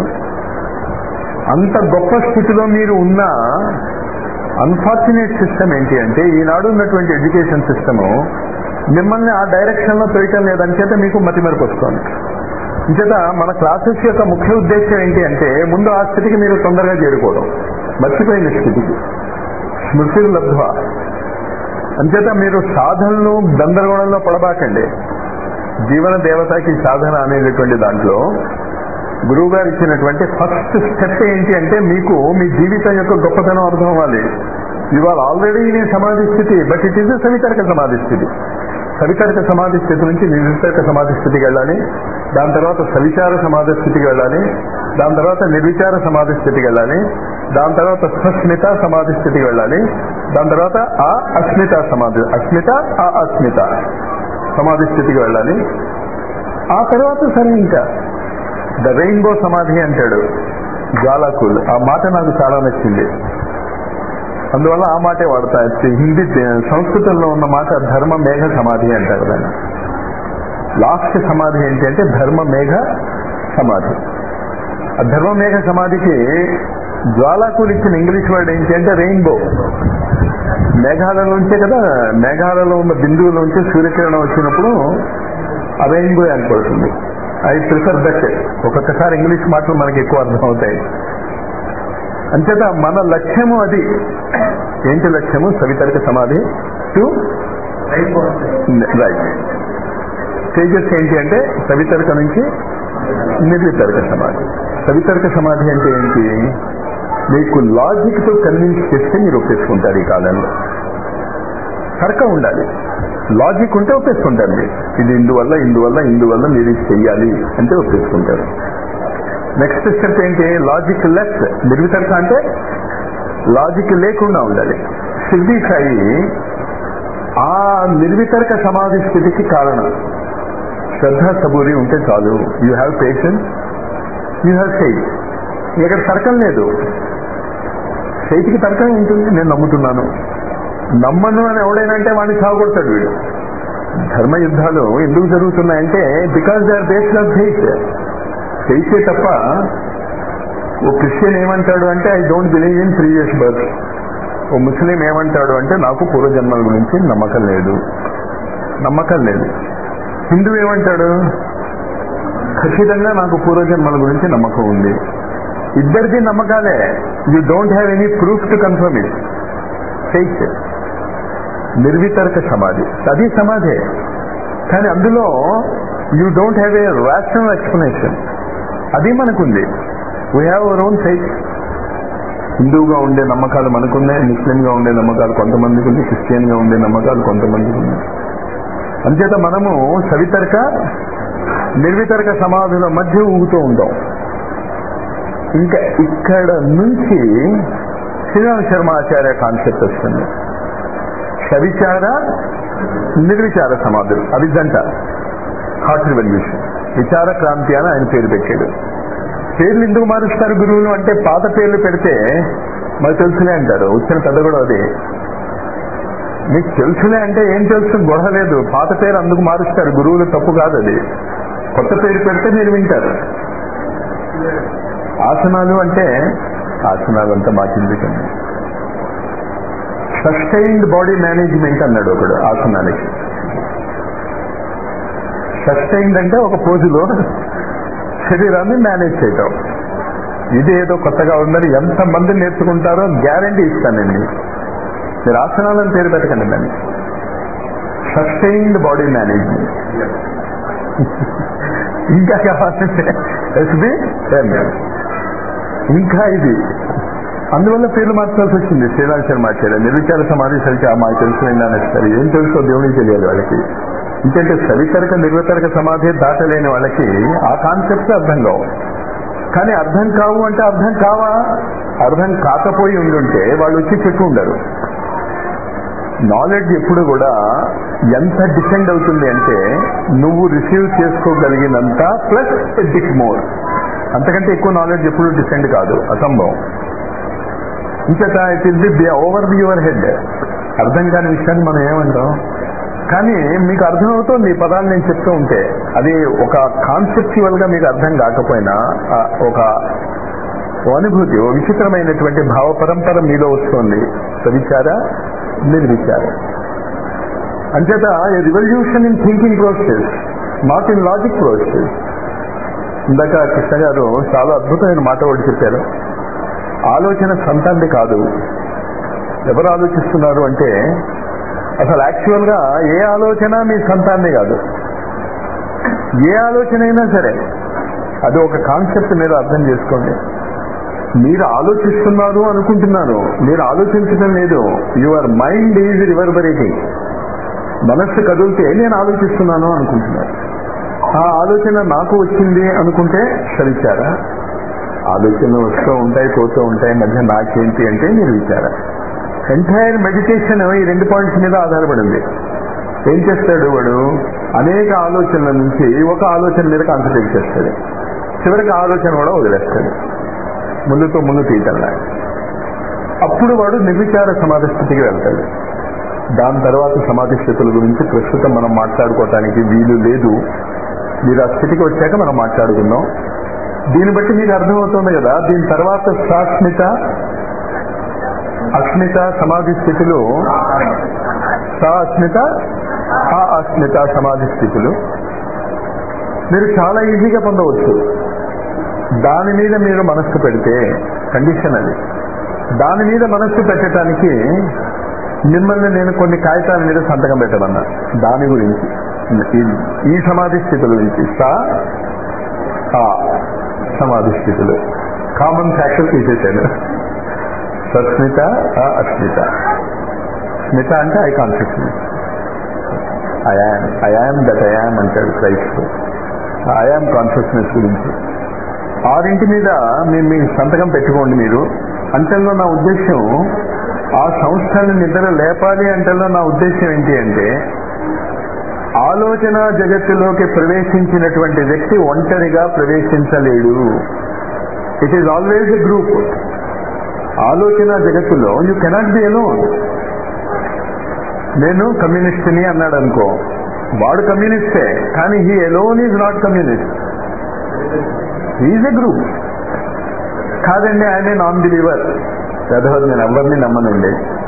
అంత గొప్ప స్థితిలో మీరు ఉన్న అన్ఫార్చునేట్ సిస్టమ్ ఏంటి అంటే ఈనాడు ఉన్నటువంటి ఎడ్యుకేషన్ సిస్టము మిమ్మల్ని ఆ డైరెక్షన్ లో తోయటం లేదంచేత మీకు మతిమరకు వస్తుంది ఇంచేత మన క్లాసెస్ యొక్క ముఖ్య ఉద్దేశం ఏంటి అంటే ముందు ఆ స్థితికి మీరు తొందరగా చేరుకోవడం మర్చిపోయిన స్థితికి స్మృతి లబ్ధ అంచేత మీరు సాధనలు గందరగోళంలో పడబాకండి జీవన దేవతకి సాధన అనేటటువంటి దాంట్లో గురువు గారు ఇచ్చినటువంటి ఫస్ట్ స్టెప్ ఏంటి అంటే మీకు మీ జీవితం యొక్క గొప్పతనం అర్థం అవ్వాలి ఇవాళ ఆల్రెడీ ఇన్ సమాధి స్థితి బట్ ఇట్ ఈస్ సవితర్క సమాధి స్థితి సవితర్క సమాధి స్థితి నుంచి నిర్వితర్క సమాధి స్థితికి వెళ్ళాలి దాని తర్వాత సవిచార సమాధి స్థితికి వెళ్ళాలి దాని తర్వాత నిర్విచార సమాధి స్థితికి వెళ్ళాలి దాని తర్వాత స్వస్మిత సమాధి స్థితికి వెళ్ళాలి దాని తర్వాత ఆ అస్మిత సమాధి అస్మిత ఆ అస్మిత సమాధి స్థితికి వెళ్ళాలి ఆ తర్వాత సరే ఇంకా ద రెయిన్బో సమాధి అంటాడు జ్వాలాకుల్ ఆ మాట నాకు చాలా నచ్చింది అందువల్ల ఆ మాటే వాడతా హిందీ సంస్కృతంలో ఉన్న మాట ధర్మ మేఘ సమాధి అంటారు దాన్ని లాస్ట్ సమాధి ఏంటి అంటే ధర్మ మేఘ సమాధి ఆ ధర్మ మేఘ సమాధికి జ్వాలాకులు ఇచ్చిన ఇంగ్లీష్ వర్డ్ ఏంటి అంటే రెయిన్బో మేఘాలలోంచే కదా మేఘాలలో ఉన్న బిందువులోంచి సూర్యకిరణం వచ్చినప్పుడు ఆ రెయిన్బో ఏర్పడుతుంది ఐ ప్రిఫర్ దట్ ఒక్కొక్కసారి ఇంగ్లీష్ మాటలు మనకి ఎక్కువ అర్థం అవుతాయి అంచేత మన లక్ష్యము అది ఏంటి లక్ష్యము సవితర్క సమాధి టు రైట్ స్టేజెస్ ఏంటి అంటే సవితర్క నుంచి నిర్వితర్క సమాధి సవితర్క సమాధి అంటే ఏంటి మీకు లాజిక్ తో కన్విన్స్ చేస్తే మీరు ఒప్పేసుకుంటారు ఈ కాలంలో తర్కం ఉండాలి లాజిక్ ఉంటే ఒప్పేసుకుంటారు మీరు ఇది ఇందువల్ల ఇందువల్ల ఇందువల్ల మీరు ఇది చెయ్యాలి అంటే ఒప్పేసుకుంటారు నెక్స్ట్ స్టెప్ ఏంటి లాజిక్ లెస్ నిర్వితర్క అంటే లాజిక్ లేకుండా ఉండాలి షిర్డీ సాయి ఆ నిర్వితర్క సమాధి స్థితికి కారణం శ్రద్ధ సబూరి ఉంటే చాలు you have patience you have faith ఇక్కడ తర్కం లేదు ఫెయిత్కి తర్కం ఉంటుంది నేను నమ్ముతున్నాను నమ్మను అని ఎవడైనా అంటే వాడిని సాగుకొడతాడు వీడు ధర్మ యుద్ధాలు ఎందుకు జరుగుతున్నాయంటే because they are based of faith ఫెయితే తప్ప ఓ క్రిస్టియన్ ఏమంటాడు అంటే I don't believe in previous birth ఓ ముస్లిం ఏమంటాడు అంటే నాకు పూర్వజన్మల గురించి నమ్మకం లేదు నమ్మకం లేదు హిందూ ఏమంటాడు ఖచ్చితంగా నాకు పూర్వజన్మల గురించి నమ్మకం ఉంది ఇద్దరిది నమ్మకాలే you don't have any proof to confirm it faith నిర్వితర్క సమాధి అది సమాధే కానీ అందులో you don't have a rational explanation అది మనకుంది we have our own faith హిందువుగా ఉండే నమ్మకాలు మనకున్నాయి ముస్లింగా ఉండే నమ్మకాలు కొంతమందికి ఉంది క్రిస్టియన్గా ఉండే నమ్మకాలు కొంతమందికి ఉన్నాయి అంచేత మనము సవితర్క నిర్వితర్క సమాధుల మధ్య ఊగుతూ ఉంటాం ఇంకా ఇక్కడ నుంచి శ్రీరామ శర్మ ఆచార్య కాన్సెప్ట్ వస్తుంది సవిచార నిర్విచార సమాధులు అవి జంట హార్ట్ రివల్యూషన్ విచార క్రాంతి అని ఆయన పేరు పెట్టాడు పేర్లు ఎందుకు మారుస్తారు గురువులు అంటే పాత పేర్లు పెడితే మాకు తెలుసులే అంటారు వచ్చిన పెద్ద కూడా అది మీకు తెలుసులే అంటే ఏం తెలుసు గొడవ లేదు పాత పేరు అందుకు మారుస్తారు గురువులు తప్పు కాదు అది కొత్త పేరు పెడితే మీరు వింటారు ఆసనాలు అంటే ఆసనాలు అంతా మాకిందుకండి సస్టైన్డ్ బాడీ మేనేజ్మెంట్ అన్నాడు ఒకడు ఆసనాలకి సస్టైన్డ్ అంటే ఒక పోజులో శరీరాన్ని మేనేజ్ చేయటం ఇది ఏదో కొత్తగా ఉందని ఎంతమంది నేర్చుకుంటారో గ్యారంటీ ఇస్తానండి మీరు ఆసనాలను పేరు పెట్టకండి దాన్ని సస్టైన్డ్ బాడీ మేనేజ్మెంట్ ఇంకా కావాలంటే ఎస్బి ఇంకా ఇది అందువల్ల పేర్లు మార్చాల్సి వచ్చింది శ్రీరామ శర్మ ఆచార్య నిర్విచార సమాధి సరికి మాకు తెలుసు సరే ఏం తెలుసో దేవునికి తెలియాలి వాళ్ళకి ఎందుకంటే సవితరక నిర్వితరక సమాధి దాటలేని వాళ్ళకి ఆ కాన్సెప్ట్ అర్థం కావు కానీ అర్థం కావు అంటే అర్థం కావా అర్థం కాకపోయి ఉండుంటే వాళ్ళు వచ్చి చెప్పి ఉండరు నాలెడ్జ్ ఎప్పుడు కూడా ఎంత డిపెండ్ అవుతుంది అంటే నువ్వు రిసీవ్ చేసుకోగలిగినంత ప్లస్ బిట్ మోర్ అంతకంటే ఎక్కువ నాలెడ్జ్ ఎప్పుడు డిపెండ్ కాదు అసంభవం ఇంకట it is the over the your head అర్థం కాని విషయాన్ని మనం ఏమంటాం కానీ మీకు అర్థమవుతుంది ఈ పదాలు నేను చెప్తూ ఉంటే అది ఒక కాన్సెప్చువల్ గా మీకు అర్థం కాకపోయినా ఆ, ఒక ఓ అనుభూతి ఓ విచిత్రమైనటువంటి భావ పరంపర మీలో వస్తుంది సవిచార నిర్విచార అంచేత revolution in thinking process not in logic process ఇందాక కృష్ణ గారు చాలా అద్భుతమైన మాట ఒకటి చెప్పారు ఆలోచన సంతాన్ని కాదు ఎవరు ఆలోచిస్తున్నారు అంటే అసలు యాక్చువల్ గా ఏ ఆలోచన మీ సంతాన్ని కాదు ఏ ఆలోచన అయినా సరే అది ఒక కాన్సెప్ట్ మీరు అర్థం చేసుకోండి మీరు ఆలోచిస్తున్నారు అనుకుంటున్నారు మీరు ఆలోచించడం లేదు యువర్ మైండ్ ఈజ్ రివర్బరేటింగ్ మనస్సు కదిలితే నేను ఆలోచిస్తున్నాను అనుకుంటున్నారు ఆ ఆలోచన నాకు వచ్చింది అనుకుంటే సరిచారా ఆలోచనలు వస్తూ ఉంటాయి పోతూ ఉంటాయి మధ్య నాకేంటి అంటే మీరు విచారా ఎంటైర్ మెడిటేషన్ ఈ రెండు పాయింట్స్ మీద ఆధారపడింది ఏం చేస్తాడు వాడు అనేక ఆలోచనల నుంచి ఒక ఆలోచన మీద కాన్సన్ట్రేట్ చేస్తాడు చివరికి ఆ ఆలోచన కూడా వదిలేస్తాడు ముందుతో ముందు తీయటల్లా అప్పుడు వాడు నిర్విచార సమాధి స్థితికి వెళ్తాడు దాని తర్వాత సమాధి స్థితుల గురించి ప్రస్తుతం మనం మాట్లాడుకోవటానికి వీలు లేదు మీరు ఆ స్థితికి వచ్చాక మనం మాట్లాడుకుందాం దీన్ని బట్టి మీకు అర్థమవుతుంది కదా దీని తర్వాత సాస్మిత అస్మిత సమాధి స్థితులు సా అస్మిత ఆ అస్మిత సమాధి స్థితులు మీరు చాలా ఈజీగా పొందవచ్చు దాని మీద మీరు మనస్సు పెడితే కండిషన్ అది దాని మీద మనస్సు పెట్టడానికి మిమ్మల్ని నేను కొన్ని కాగితాల మీద సంతకం పెట్టమన్నా దాని గురించి ఈ- ఈ సమాధి స్థితుల గురించి సా ఆ సమాధి స్థితులు కామన్ ఫ్యాక్టర్ తీసేసాను సస్మిత ఆ అస్మిత స్మిత అంటే I consciousness I am I am that I am అంటాడు క్రైస్ట్ ఐఆమ్ కాన్షియస్నెస్ గురించి ఆరింటి మీద మీరు మీ సంతకం పెట్టుకోండి మీరు అంతలో నా ఉద్దేశం ఆ సంస్థలను నిద్ర లేపాలి అంటలో నా ఉద్దేశం ఏంటి అంటే ఆలోచన జగత్తులోకి ప్రవేశించినటువంటి వ్యక్తి ఒంటరిగా ప్రవేశించలేడు it is always a group ఆలోచన జగత్తులో యూ కెనాట్ బి అలోన్ నేను కమ్యూనిస్ట్ని అన్నాడు అనుకో వాడు కమ్యూనిస్టే కానీ he alone is not communist is a group కాదండి ఆయనే నాన్ బిలీవర్ వెధవది నేను ఎవరిని నమ్మనండి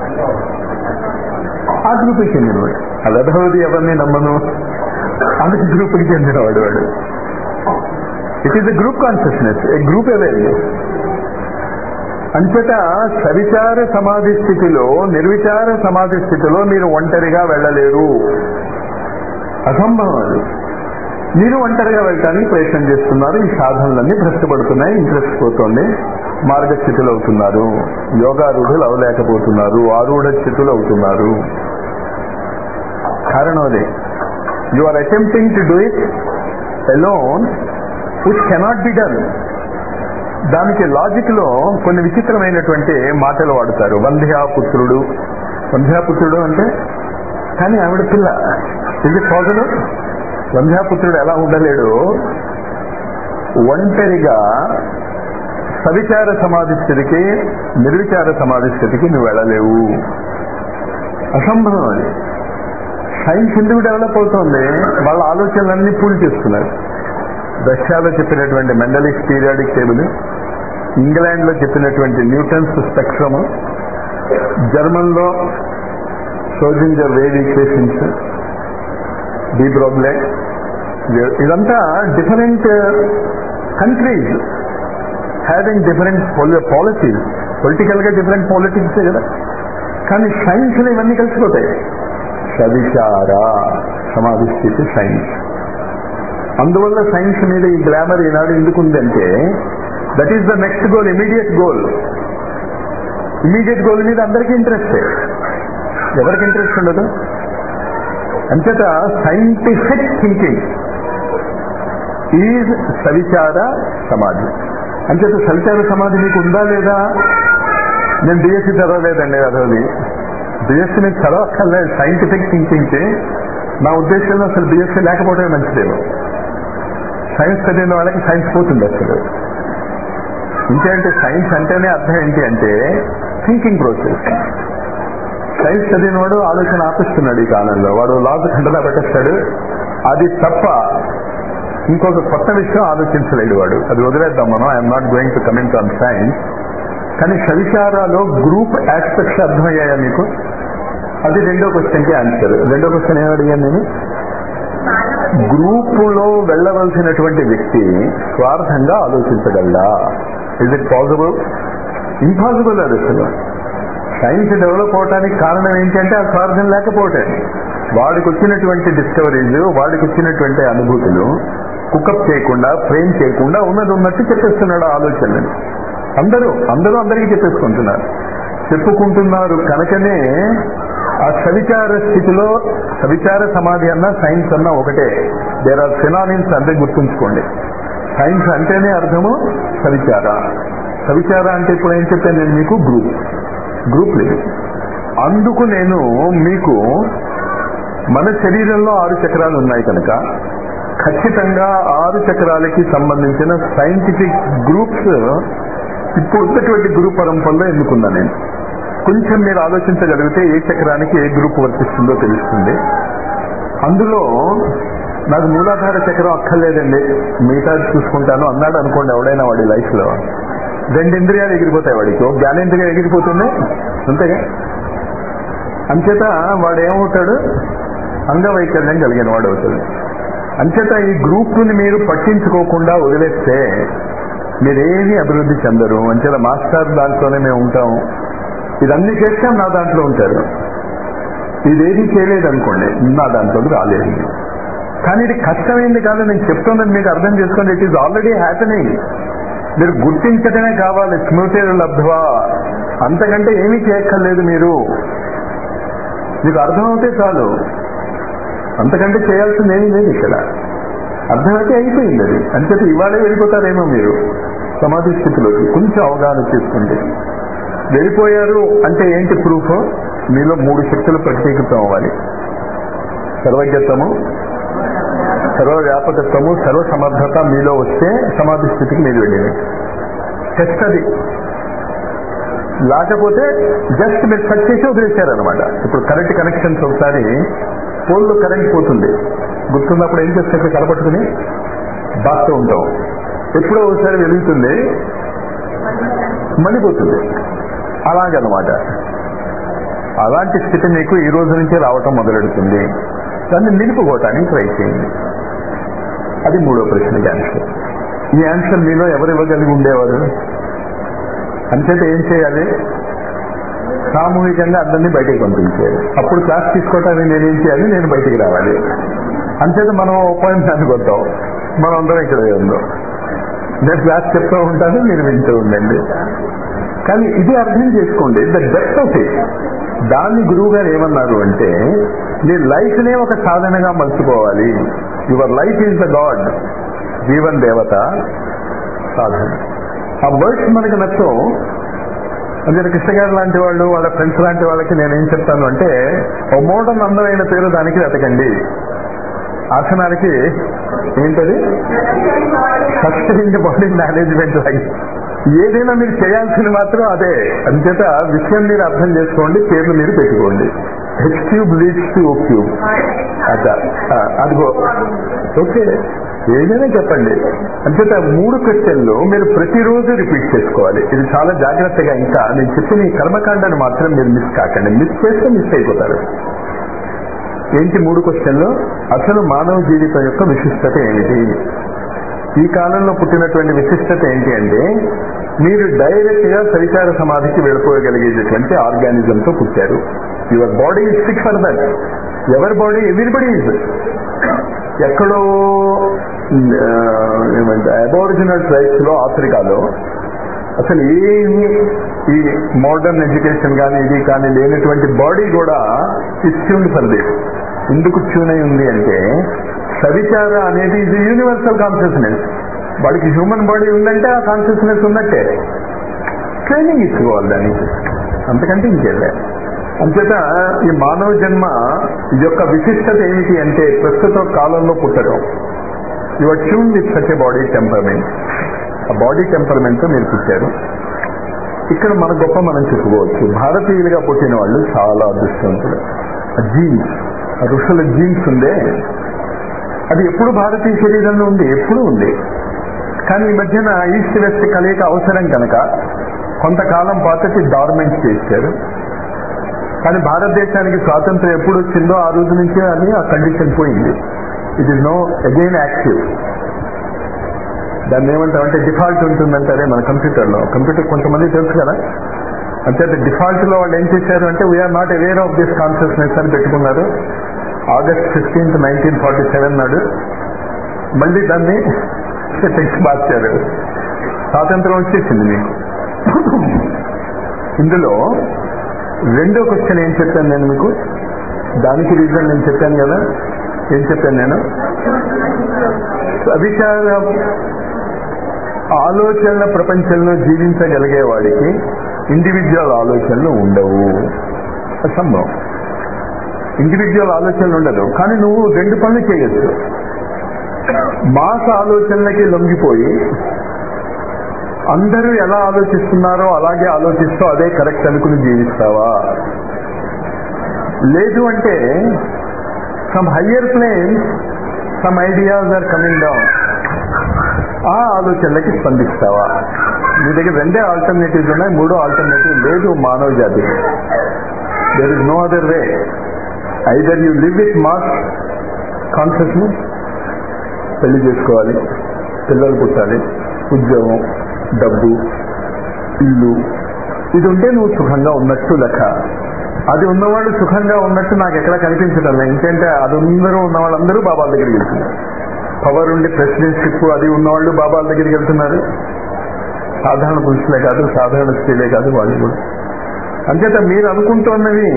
ఆ గ్రూప్కి చెందినవాడు ఆ వెధవది ఎవరిని నమ్మను అది గ్రూప్కి చెందినవాడు వాడు it is a group consciousness a group awareness అంతటా సవిచార సమాధి స్థితిలో నిర్విచార సమాధి స్థితిలో మీరు ఒంటరిగా వెళ్ళలేరు అసంభవం అది మీరు ఒంటరిగా వెళ్ళటానికి ప్రయత్నం చేస్తున్నారు ఈ సాధనలన్నీ భ్రష్టపడుతున్నాయి ఇంట్రెస్ట్ పోతుంది మార్గస్థితులు అవుతున్నారు యోగారూఢులు అవలేకపోతున్నారు ఆరూఢ స్థితులు అవుతున్నారు కారణం అదే you are attempting to do it alone which cannot be done దానికి లాజిక్ లో కొన్ని విచిత్రమైనటువంటి మాటలు వాడతారు వంధ్యాపుత్రుడు వంధ్యాపుత్రుడు అంటే కానీ ఆవిడ పిల్ల ఇది పోగలు వంధ్యాపుత్రుడు ఎలా ఉండలేడు ఒంటరిగా సవిచార సమాధి స్థితికి నిర్విచార సమాధి స్థితికి నువ్వు వెళ్ళలేవు అసంభవం అది సైన్స్ ఎందుకు డెవలప్ అవుతుంది వాళ్ళ ఆలోచనలన్నీ పూల్ చేస్తున్నారు రష్యాలో చెప్పినటువంటి మెండలిక్ పీరియాడిక్ టేబుల్ ఇంగ్లాండ్ లో చెప్పినటువంటి న్యూటన్స్ స్పెక్ట్రమ్ జర్మన్ లో Schrodinger wave equations de Broglie ఇదంతా different countries having different policies political గా డిఫరెంట్ పాలిటిక్స్ కదా కానీ సైన్స్ లో ఇవన్నీ కలిసిపోతాయి సవిచార సమాధి స్థితి సైన్స్ అందువల్ల సైన్స్ మీద ఈ గ్లామర్ ఈనాడు ఎందుకు ఉందంటే that is the next goal immediate goal immediate goal మీద అందరికీ ఇంట్రెస్ట్ ఎవరికి ఇంట్రెస్ట్ ఉండదు అంచేత సైంటిఫిక్ థింకింగ్ ఈజ్ సవిచార సమాధి అంచేత సవిచార సమాధి మీకు ఉందా లేదా నేను బిఎస్సి చదవలేదండి అదోది బిఎస్సి మీకు చదవక్కర్లేదు సైంటిఫిక్ థింకింగ్కి నా ఉద్దేశంలో అసలు బిఎస్సి లేకపోవడమే మంచిదేమో సైన్స్ చదివిన వాళ్ళకి సైన్స్ పోతుంది అసలు ఇంకేంటి సైన్స్ అంటేనే అర్థం ఏంటి అంటే థింకింగ్ ప్రాసెస్ సైన్స్ చదివిన వాడు ఆలోచన ఆపిస్తున్నాడు ఈ కాలంలో వాడు లాస్ ఖండలా పెట్టేస్తాడు అది తప్ప ఇంకొక కొత్త విషయం ఆలోచించలేడు వాడు అది వదిలేద్దాం మనం I'm not going to comment on science కానీ సవిచారాలో గ్రూప్ ఆస్పెక్ట్స్ అర్థమయ్యాయా మీకు అది రెండో క్వశ్చన్కి ఆన్సర్ రెండో క్వశ్చన్ ఏం అడిగాను నేను గ్రూపులో వెళ్ళవలసినటువంటి వ్యక్తి స్వార్థంగా ఆలోచించగలడా ఇజ్ ఇట్ పాసిబుల్ ఇంపాసిబుల్ అది అసలు సైన్స్ డెవలప్ అవడానికి కారణం ఏంటంటే ఆ స్వార్థం లేకపోవటం వాడికి వచ్చినటువంటి డిస్కవరీస్ వాడికి వచ్చినటువంటి అనుభూతులు కుకప్ చేయకుండా ఫ్రేమ్ చేయకుండా ఉన్నది ఉన్నట్టు చెప్పేస్తున్నాడు ఆలోచనని అందరూ అందరూ అందరికీ చెప్పేసుకుంటున్నారు చెప్పుకుంటున్నారు కనుకనే ఆ సవిచార స్థితిలో సవిచార సమాధి అన్న సైన్స్ అన్న ఒకటే దేర్ ఆర్ ఫినానిన్స్ అంటే గుర్తుంచుకోండి సైన్స్ అంటేనే అర్థము సవిచార సవిచార అంటే ఇప్పుడు ఏం చెప్పాను నేను మీకు గ్రూప్ గ్రూప్ లేదు అందుకు నేను మీకు మన శరీరంలో ఆరు చక్రాలు ఉన్నాయి కనుక ఖచ్చితంగా ఆరు చక్రాలకి సంబంధించిన సైంటిఫిక్ గ్రూప్స్ ఇప్పుడు ఉన్నటువంటి గురు పరంపరలో ఎన్నుకున్నా నేను కొంచెం మీరు ఆలోచించగలిగితే ఏ చక్రానికి ఏ గ్రూప్ వర్తిస్తుందో తెలుస్తుంది అందులో నాకు మూలాధార చక్రం అక్కర్లేదండి మిగతా చూసుకుంటాను అన్నాడు అనుకోండి ఎవడైనా వాడి లైఫ్ లో రెండు ఇంద్రియాలు ఎగిరిపోతాయి వాడికి ఒక జ్ఞానేంద్రియం ఎగిరిపోతుంది అంతేగా అంచేత వాడు ఏమవుతాడు అంగవైకల్యం కలిగిన వాడు అవుతాడు అంచేత ఈ గ్రూప్ని మీరు పట్టించుకోకుండా వదిలేస్తే మీరేమీ అభివృద్ధి చెందరు అంచేత మాస్టర్ దాంట్లోనే మేము ఉంటాం ఇదన్నీ చేస్తాం నా దాంట్లో ఉంటారు ఇదేది చేయలేదు అనుకోండి నా దాంట్లో రాలేదు కానీ ఇది కష్టమైంది కాదు నేను చెప్తున్నది మీకు అర్థం చేసుకోండి ఇట్ ఈస్ ఆల్రెడీ హ్యాపెనింగ్ మీరు గుర్తించడమే కావాలి స్మృతి లబ్ధవా అంతకంటే ఏమీ చేయక్కర్లేదు మీరు మీకు అర్థమవుతే చాలు అంతకంటే చేయాల్సింది ఏమీ లేదు ఇక్కడ అర్థమైతే అయిపోయింది అది అంచేత ఇవాళే వెళ్ళిపోతారేమో మీరు సమాధి స్థితిలోకి కొంచెం అవగాహన చేసుకోండి వెళ్ళిపోయారు అంటే ఏంటి ప్రూఫ్ మీలో మూడు శక్తులు ప్రత్యేకితం అవ్వాలి సర్వజ్ఞత్వము సర్వవ్యాపకత్వము సర్వ సమర్థత మీలో వస్తే సమాధి స్థితికి మీరు వెళ్ళేది టెస్ట్ అది లేకపోతే జస్ట్ మీరు కట్ చేసి వదిలేశారనమాట ఇప్పుడు కరెంట్ కనెక్షన్స్ ఒకసారి పోల్లో కరెంట్ పోతుంది గుర్తున్నప్పుడు ఏం చేస్తే కనపట్టుకుని బాస్తూ ఉంటాం ఎప్పుడో ఒకసారి వెలుగుతుంది మళ్ళీ పోతుంది అలాగనమాట అలాంటి స్థితి మీకు ఈ రోజు నుంచే రావటం మొదలెడుతుంది దాన్ని నిలుపుకోవటానికి ట్రై చేయండి అది మూడో ప్రశ్నకి ఆన్సర్ ఈ ఆన్సర్ మీలో ఎవరు ఇవ్వగలిగి ఉండేవారు అంచేత ఏం చేయాలి సామూహికంగా అందరినీ బయటికి పంపించేయాలి అప్పుడు క్లాస్ తీసుకోవటానికి నేనేం చేయాలి నేను బయటికి రావాలి అంచేత మనం పాయింట్ అనుకుంటాం మనం అందరం ఇక్కడ ఉందాం నేను క్లాస్ చెప్తూ ఉంటాను మీరు వింటూ ఉండండి కానీ ఇది అర్థం చేసుకోండి ద డెప్త్ ఆఫ్ ఇట్ దాన్ని గురువు గారు ఏమన్నారు అంటే నీ లైఫ్ నే ఒక సాధనగా మలుచుకోవాలి your life is the god జీవన్ దేవత సాధన ఆ వర్డ్స్ మనకు నచ్చం అందుకే కృష్ణ గారు లాంటి వాళ్ళు వాళ్ళ ఫ్రెండ్స్ లాంటి వాళ్ళకి నేనేం చెప్తాను అంటే ఓ మోడర్న్ అందమైన పేరు దానికి వెతకండి ఆసనానికి ఏంటది సస్టైన్డ్ బాడీ మేనేజ్మెంట్ లాగా ఏదైనా మీరు చేయాల్సింది మాత్రం అదే అంచేత విషయం మీరు అర్థం చేసుకోండి పేర్లు మీరు పెట్టుకోండి H cube leads to O cube అదా ఆ, అదిగో ఓకే ఏదైనా చెప్పండి అంచేత మూడు క్వశ్చన్లు మీరు ప్రతిరోజు రిపీట్ చేసుకోవాలి ఇది చాలా జాగ్రత్తగా ఇంకా నేను చెప్పిన ఈ కర్మకాండని మాత్రం మీరు మిస్ కాకండి మిస్ చేస్తే మిస్ అయిపోతారు ఏంటి మూడు క్వశ్చన్లు అసలు మానవ జీవితం యొక్క విశిష్టత ఏమిటి ఈ కాలంలో పుట్టినటువంటి విశిష్టత ఏంటి అంటే మీరు డైరెక్ట్ గా సరిచార సమాధికి వెళ్ళిపోగలిగేటటువంటి ఆర్గానిజం తో పుట్టారు your body is fit for that ఎవరి బాడీ ఎవ్రీబడి ఈజ్ ఎక్కడో ఆ, ఏమంటే అబారిజినల్ ట్రైబ్స్ లో ఆఫ్రికాలో అసలు ఏమి ఈ మోడర్న్ ఎడ్యుకేషన్ కానీ ఇది కానీ లేనటువంటి బాడీ కూడా ఇస్ ట్యూన్ ఫర్ దిస్ ఎందుకు ట్యూన్ అయి ఉంది అంటే సవిచార అనేది ఇది యూనివర్సల్ కాన్షియస్నెస్ వాడికి హ్యూమన్ బాడీ ఉందంటే ఆ కాన్షియస్నెస్ ఉన్నట్టే ట్రైనింగ్ ఇచ్చుకోవాలి దానికి అంతకంటే ఇంకెళ్ళే అంచేత ఈ మానవ జన్మ యొక్క విశిష్టత ఏమిటి అంటే ప్రస్తుత కాలంలో పుట్టడం your tune with such a body temperament ఆ బాడీ టెంపర్మెంట్ తో మీరు పుట్టారు ఇక్కడ మన గొప్ప మనం చెప్పుకోవచ్చు భారతీయులుగా పుట్టిన వాళ్ళు చాలా అదృష్టవంతులు జీన్స్ ఋషుల జీన్స్ ఉందే అది ఎప్పుడు భారతీయ శరీరంలో ఉంది ఎప్పుడు ఉంది కానీ ఈ మధ్యన ఈస్ట్ వెస్ట్ కలయిక అవసరం కనుక కొంతకాలం పాతకి డార్మెంట్ చేశారు కానీ భారతదేశానికి స్వాతంత్రం ఎప్పుడు వచ్చిందో ఆ రోజు నుంచే అది ఆ కండిషన్ పోయింది it is no again active దాన్ని ఏమంటామంటే డిఫాల్ట్ ఉంటుందంటారే మన కంప్యూటర్లో కంప్యూటర్ కొంతమంది తెలుసు కదా అంటే డిఫాల్ట్ లో వాళ్ళు ఏం చేశారు అంటే we are not aware of this consciousness అని పెట్టుకున్నారు August fifteenth nineteen forty seven నాడు మళ్ళీ దాన్ని సెట్టింగ్స్ మార్చారు స్వాతంత్రం వచ్చేసింది మీకు ఇందులో రెండో క్వశ్చన్ ఏం చెప్పాను నేను మీకు దానికి రీజన్ నేను చెప్పాను కదా ఏం చెప్పాను నేను అవిచార ఆలోచనల ప్రపంచంలో జీవించగలిగే వాడికి ఇండివిజువల్ ఆలోచనలు ఉండవు అసంభవం ఇండివిజువల్ ఆలోచనలు ఉండదు కానీ నువ్వు రెండు పనులు చేయొచ్చు మాస్ ఆలోచనలకి లొంగిపోయి అందరూ ఎలా ఆలోచిస్తున్నారో అలాగే ఆలోచిస్తూ అదే కరెక్ట్ అనుకుని జీవిస్తావా లేదు అంటే some higher planes some ideas are coming down ఆ ఆలోచనలకి స్పందిస్తావా మీ దగ్గర రెండే ఆల్టర్నేటివ్స్ ఉన్నాయి మూడో ఆల్టర్నేటివ్ లేదు మానవ జాతి there is no other way either you live with mass consciousness పెళ్లి చేసుకోవాలి పిల్లలు పుట్టాలి ఉద్యోగం డబ్బు ఇల్లు ఇది ఉంటే నువ్వు సుఖంగా ఉన్నట్టు లెక్క అది ఉన్నవాళ్ళు సుఖంగా ఉన్నట్టు నాకు ఎక్కడ కనిపించడం లేదు ఎందుకంటే అది అందరూ ఉన్న వాళ్ళందరూ బాబాల దగ్గరికి వెళ్తున్నారు పవర్ ఉండి ప్రెసిడెన్షిప్ అది ఉన్నవాళ్ళు బాబాల దగ్గరికి వెళ్తున్నారు సాధారణ పురుషులే కాదు సాధారణ స్త్రీలే కాదు వాళ్ళు కూడా అంచేత మీరు అనుకుంటున్నవి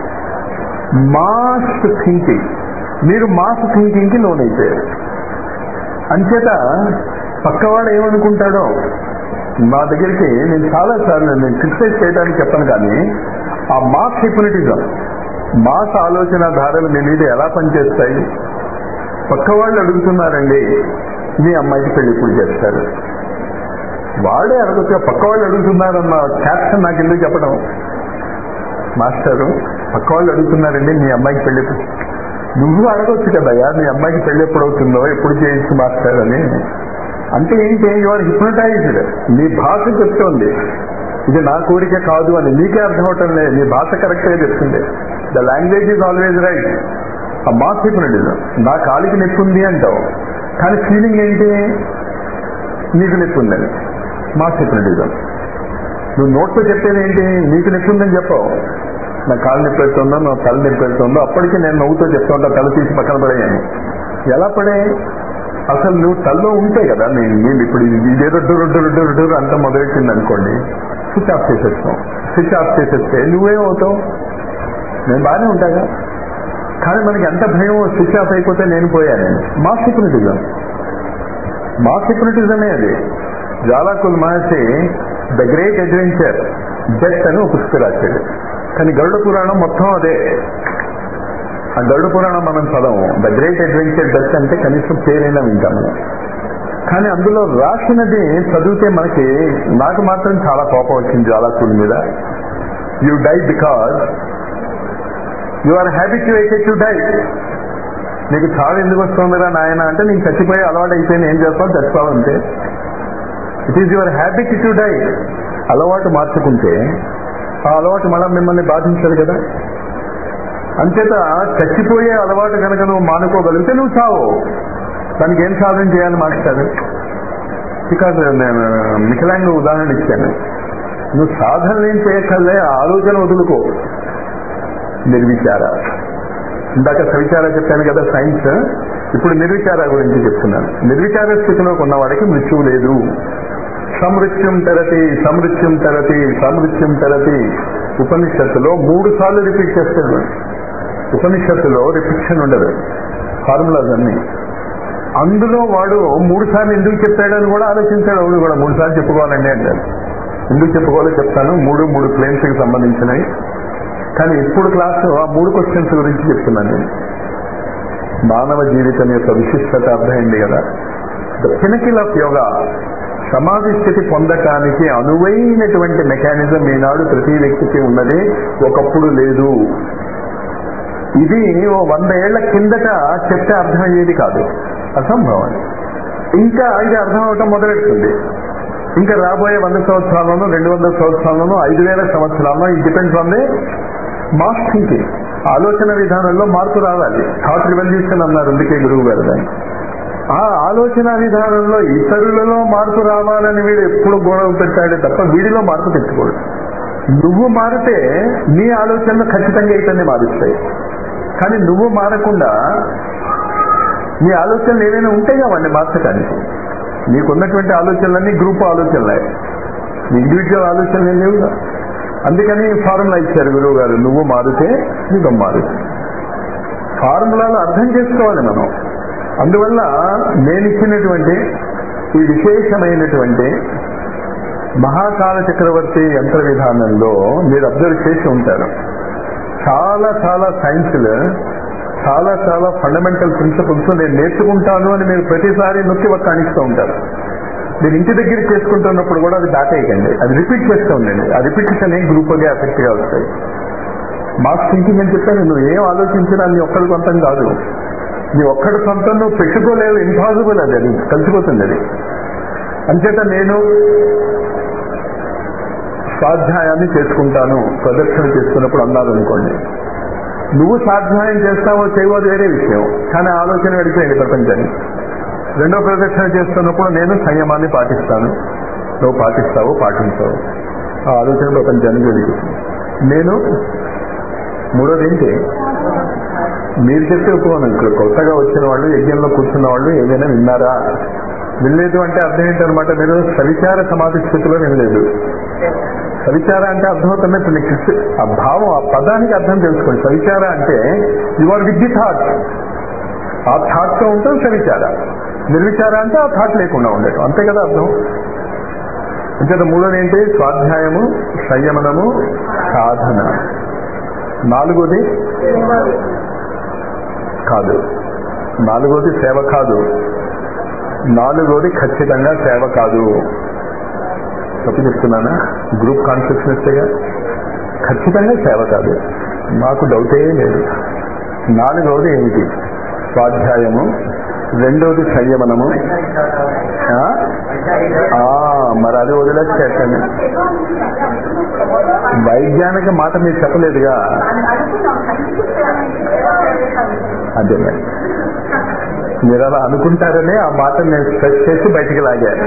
మాస్ థింకింగ్ మీరు మాస్ థింకింగ్ కి లోన్ అయిపోయారు అంచేత పక్కవాడు ఏమనుకుంటాడో మా దగ్గరికి నేను చాలా సార్లు నేను క్రిటిసైజ్ చేయడానికి చెప్పను కానీ ఆ మాస్ హిప్నటిజం మాస్ ఆలోచన ధారలు మీ మీద ఎలా పనిచేస్తాయి పక్క వాళ్ళు అడుగుతున్నారండి మీ అమ్మాయికి పెళ్లి ఇప్పుడు చేస్తారు వాడే అడుగుతా పక్క వాళ్ళు అడుగుతున్నారన్న క్యాప్షన్ నాకు ఎందుకు చెప్పడం మాస్టరు పక్క వాళ్ళు అడుగుతున్నారండి మీ అమ్మాయికి పెళ్లి ఎప్పుడు- నువ్వు అడగొచ్చు కదయ్యా మీ అమ్మాయికి పెళ్లి ఎప్పుడు అవుతుందో ఎప్పుడు చేయొచ్చు మాస్టర్ అని అంటే ఏంటి యువర్ హిప్నటైజ్డ్ మీ భాష చెప్తోంది ఇది నా కోరిక కాదు అని మీకే అర్థం అవటం లేదు మీ భాష కరెక్ట్గా చెప్తుంది the language is always right ఆ మాస్ హిప్నటిజం నా కాలికి నొప్పి ఉంది అంటావు కానీ ఫీలింగ్ ఏంటి నీకు నొప్పి ఉందని మాస్ హిప్నటిజం నువ్వు నోట్తో చెప్పేది ఏంటి నీకు నొప్పి ఉందని చెప్పావు నా కాలు నొప్పి పెడుతుందో నా తల నొప్పి పెడుతుందో అప్పటికి నేను నవ్వుతో చెప్తా ఉంటా తల తీసి పక్కన పడేయాను ఎలా పడే అసలు నువ్వు తల్లో ఉంటే కదా నేను నేను ఇప్పుడు ఇది- ఇదేదో డొరు డొరు డొరు డొరు అంత మొదలెట్టింది అనుకోండి స్విచ్ ఆఫ్ చేసేస్తాం స్విచ్ ఆఫ్ చేసేస్తే నువ్వేమవుతావు నేను బాగానే ఉంటాగా కానీ మనకి ఎంత భయం స్విచ్ ఆఫ్ అయిపోతే నేను పోయాను మాస్ హిప్నటిజం మాస్ హిప్నటిజమే అది Jalakul Maharshi the great adventure death అని ఒక పుస్తకం రాశాడు కానీ గరుడ పురాణం మొత్తం అదే ఆ గరుడ పురాణం మనం చదవం ద గ్రేట్ అడ్వెంచర్ డెత్ అంటే కనీసం పేరైనా వింటాం మనం కానీ అందులో రాసినది చదివితే మనకి నాకు మాత్రం చాలా కోపం వచ్చింది జాలాకుల్ మీద you die because you are habituated to die నీకు చావు ఎందుకు వస్తుందిరా నాయన అంటే నీకు చచ్చిపోయి అలవాటు అయిపోయింది ఏం చేస్తావు చచ్చిపోవాలంటే it is your habit to die అలవాటు మార్చుకుంటే ఆ అలవాటు మళ్ళీ మిమ్మల్ని బాధించదు కదా అంచేత చచ్చిపోయే అలవాటు కనుక నువ్వు మానుకోగలిగితే నువ్వు చావు దానికి ఏం సాధన చేయాలి మాస్టర్ బికాజ్ నేను మిఖలాంగ ఉదాహరణ ఇచ్చాను నువ్వు సాధనలు ఏం చేయక్కర్లే ఆ ఆలోచన వదులుకో నిర్విచార ఇందాక సవిచార చెప్పాను కదా సైన్స్ ఇప్పుడు నిర్విచార గురించి చెప్తున్నాను నిర్విచార స్థితిలోకి ఉన్నవాడికి మృత్యువు లేదు సమృత్యం తరతి సమృత్యం తరతి సమృత్యం తరతి ఉపనిషత్తులో మూడు సార్లు రిపీట్ చేస్తాడు ఉపనిషత్తులో రిపిక్షన్ ఉండదు ఫార్ములాస్ అన్ని అందులో వాడు మూడు సార్లు ఎందుకు చెప్పాడని కూడా ఆలోచించాడు అవును కూడా మూడు సార్లు చెప్పుకోవాలండి అంటాడు ఎందుకు చెప్పుకోవాలో చెప్తాను మూడు మూడు ప్లేన్స్ కి సంబంధించినవి కానీ ఇప్పుడు క్లాస్ ఆ మూడు క్వశ్చన్స్ గురించి చెప్తున్నాను నేను మానవ జీవితం యొక్క విశిష్టత అర్థమైంది కదా ద పినకిల్ ఆఫ్ యోగా సమాధి స్థితి పొందటానికి అనువైనటువంటి మెకానిజం ఈనాడు ప్రతి వ్యక్తికి ఉన్నది ఒకప్పుడు లేదు ఇది ఓ వంద ఏళ్ల కిందట చెప్తే అర్థమయ్యేది కాదు అసంభవం ఇంకా ఇది అర్థం అవటం మొదలెడుతుంది ఇంకా రాబోయే వంద సంవత్సరాల్లోనూ రెండు వందల సంవత్సరాల్లోనూ ఐదు వేల సంవత్సరాల్లో ఇది depends on the mass thinking ఆలోచన విధానంలో మార్పు రావాలి థాట్ రివల్యూషన్ అన్నారు అందుకే గురువు గారు దాన్ని ఆ ఆలోచన విధానంలో ఇతరులలో మార్పు రావాలని వీడు ఎప్పుడు గొడవ పెట్టాడే తప్ప వీడిలో మార్పు తెచ్చుకోడు నువ్వు మారితే నీ ఆలోచనలు ఖచ్చితంగా ఇతన్ని మారుస్తాయి కానీ నువ్వు మారకుండా నీ ఆలోచనలు ఏమైనా ఉంటాయి వాడిని మార్చడానికి నీకున్నటువంటి ఆలోచనలన్నీ గ్రూప్ ఆలోచనలే ఇండివిజువల్ ఆలోచనలు ఏం లేవుగా అందుకని ఫార్ములా ఇచ్చారు గురువు గారు నువ్వు మారితే యుగం మారుతుంది ఫార్ములాలు అర్థం చేసుకోవాలి మనం అందువల్ల నేను ఇచ్చినటువంటి ఈ విశేషమైనటువంటి మహాకాల చక్రవర్తి యంత్ర విధానంలో మీరు అబ్జర్వ్ చేసి ఉంటారు చాలా చాలా సైన్స్లు చాలా చాలా ఫండమెంటల్ ప్రిన్సిపల్స్ నేను నేర్చుకుంటాను అని మీరు ప్రతిసారి నొక్కి కాణిస్తూ ఉంటారు మీరు ఇంటి దగ్గర చేసుకుంటున్నప్పుడు కూడా అది దాటేయకండి అది రిపీట్ చేస్తూ ఉండండి ఆ రిపీటేషన్ ఏం గ్రూప్గా ఎఫెక్ట్ గా వస్తాయి మాస్ థింకింగ్ అని చెప్పాను నువ్వు ఏం ఆలోచించినా నీ ఒక్కడి సొంతం కాదు నీ ఒక్కడి సొంతం నువ్వు పెట్టుకోలేవు ఇంపాసిబుల్ అది అది కలిసిపోతుంది అది అంచేత నేను స్వాధ్యాయాన్ని చేసుకుంటాను ప్రదక్షిణ చేసుకున్నప్పుడు అన్నారు అనుకోండి నువ్వు స్వాధ్యాయం చేస్తావో చేయవో అది వేరే విషయం కానీ ఆలోచన వెళ్ళిపోయింది ప్రపంచాన్ని రెండో ప్రదక్షిణ చేస్తున్నప్పుడు నేను సంయమాన్ని పాటిస్తాను నువ్వు పాటిస్తావు పాటించావు ఆ ఆలోచన ప్రపంచానికి వెలిగిస్తుంది నేను మూడోది ఏంటి మీరు చెప్పే ఉపమానం ఇక్కడ కొత్తగా వచ్చిన వాళ్ళు యజ్ఞంలో కూర్చున్న వాళ్ళు ఏదైనా విన్నారా వినలేదు అంటే అర్థం ఏంటనమాట మీరు సవిచార సమాధి స్థితిలో వినలేదు సవిచార అంటే అర్థమవుతుంది ఇప్పుడు నీకు క్రిస్టి- ఆ భావం ఆ పదానికి అర్థం తెలుసుకోండి సవిచార అంటే యువర్ విత్ ది థాట్ ఆ థాట్ తో ఉంటాం సవిచార నిర్విచార అంటే ఆ థాట్ లేకుండా ఉండటం అంతే కదా అర్థం అంచేత మూడోది ఏంటి స్వాధ్యాయము సంయమనము సాధన నాలుగోది కాదు నాలుగోది సేవ కాదు నాలుగోది ఖచ్చితంగా సేవ కాదు తప్పు చెప్తున్నానా గ్రూప్ కాన్షియస్నెస్గా ఖచ్చితంగా సేవ కాదు నాకు డౌటే లేదు నాలుగవది ఏమిటి స్వాధ్యాయము రెండోది సంయమనము ఆ? ఆ, మరి అది వదిలేసేటండి వైజ్ఞానిక మాట మీరు చెప్పలేదుగా అదే మరి మీరు అలా అనుకుంటారనే ఆ మాట నేను స్ట్రెస్ చేసి బయటికి లాగాను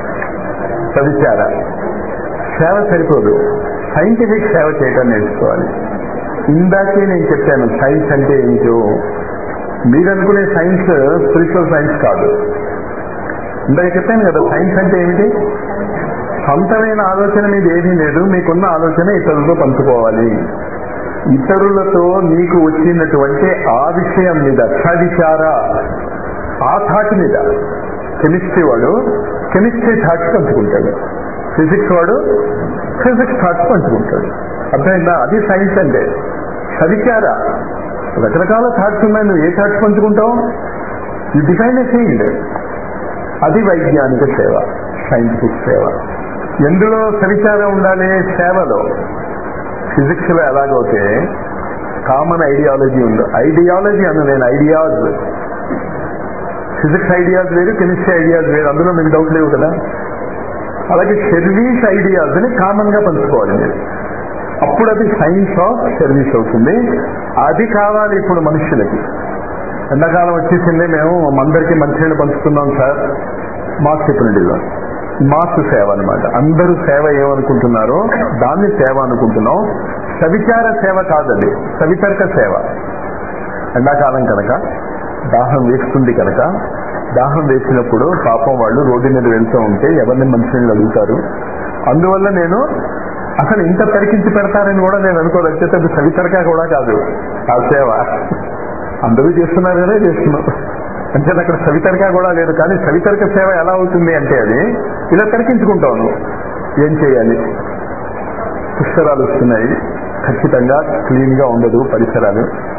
సవిచార సేవ సరిపోదు సైంటిఫిక్ సేవ చేయటం నేర్చుకోవాలి ఇందాకే నేను చెప్పాను సైన్స్ అంటే ఏమిటో మీరు అనుకునే సైన్స్ స్పిరిచువల్ సైన్స్ కాదు ఇందాక చెప్పాను కదా సైన్స్ అంటే ఏమిటి సొంతమైన ఆలోచన మీద ఏమీ లేదు మీకున్న ఆలోచన ఇతరులతో పంచుకోవాలి ఇతరులతో మీకు వచ్చినటువంటి ఆ విషయం మీద సవిచార ఆ థాట్ మీద కెమిస్ట్రీ వాడు కెమిస్ట్రీ థాట్స్ పంచుకుంటాడు ఫిజిక్స్ వాడు ఫిజిక్స్ థాట్స్ పంచుకుంటాడు అర్థమైందా అది సైన్స్ అంటే సవిచార రకరకాల థాట్స్ ఉన్నాయి నువ్వు ఏ థాట్స్ పంచుకుంటావు యు డిఫైన్ ఎ ఫీల్డ్ అది వైజ్ఞానిక సేవ సైంటిఫిక్ సేవ ఎందులో సవిచారం ఉండాలి సేవలో ఫిజిక్స్ లో ఎలాగైతే కామన్ ఐడియాలజీ ఉంది ఐడియాలజీ అన్న నేను ఐడియాస్ ఫిజిక్స్ ఐడియాస్ వేరు కెమిస్ట్రీ ఐడియాస్ వేరు అందులో మీకు డౌట్ లేవు కదా అలాగే సర్వీస్ ఐడియాస్ ని కామన్ గా పంచుకోవాలి మీరు అప్పుడు అది సైన్స్ ఆఫ్ సర్వీస్ అవుతుంది అది కావాలి ఇప్పుడు మనుషులకి ఎండాకాలం వచ్చేసింది మేము అందరికీ మంచినీళ్ళు పంచుతున్నాం సార్ మాస్ చెప్పినట్టుగా మాస్ సేవ అనమాట అందరూ సేవ ఏమనుకుంటున్నారో దాన్ని సేవ అనుకుంటున్నాం సవిచార సేవ కాదది సవితర్క సేవ ఎండాకాలం కనుక దాహం వేస్తుంది కనుక దాహం వేసినప్పుడు పాపం వాళ్ళు రోడ్డు మీద వెళ్తూ ఉంటే ఎవరిని మంచినీళ్ళు అడుగుతారు అందువల్ల నేను అసలు ఇంత తరికించి పెడతారని కూడా నేను అనుకోదు వచ్చేది అది సవితరక కూడా కాదు ఆ సేవ అందరూ చేస్తున్నారు కదా చేస్తున్నాం అంటే అక్కడ సవితరక కూడా లేదు కానీ సవితరక సేవ ఎలా అవుతుంది అంటే అది ఇలా తరికించుకుంటాను ఏం చేయాలి పుష్కరాలు వస్తున్నాయి ఖచ్చితంగా క్లీన్ గా ఉండదు పరిసరాలు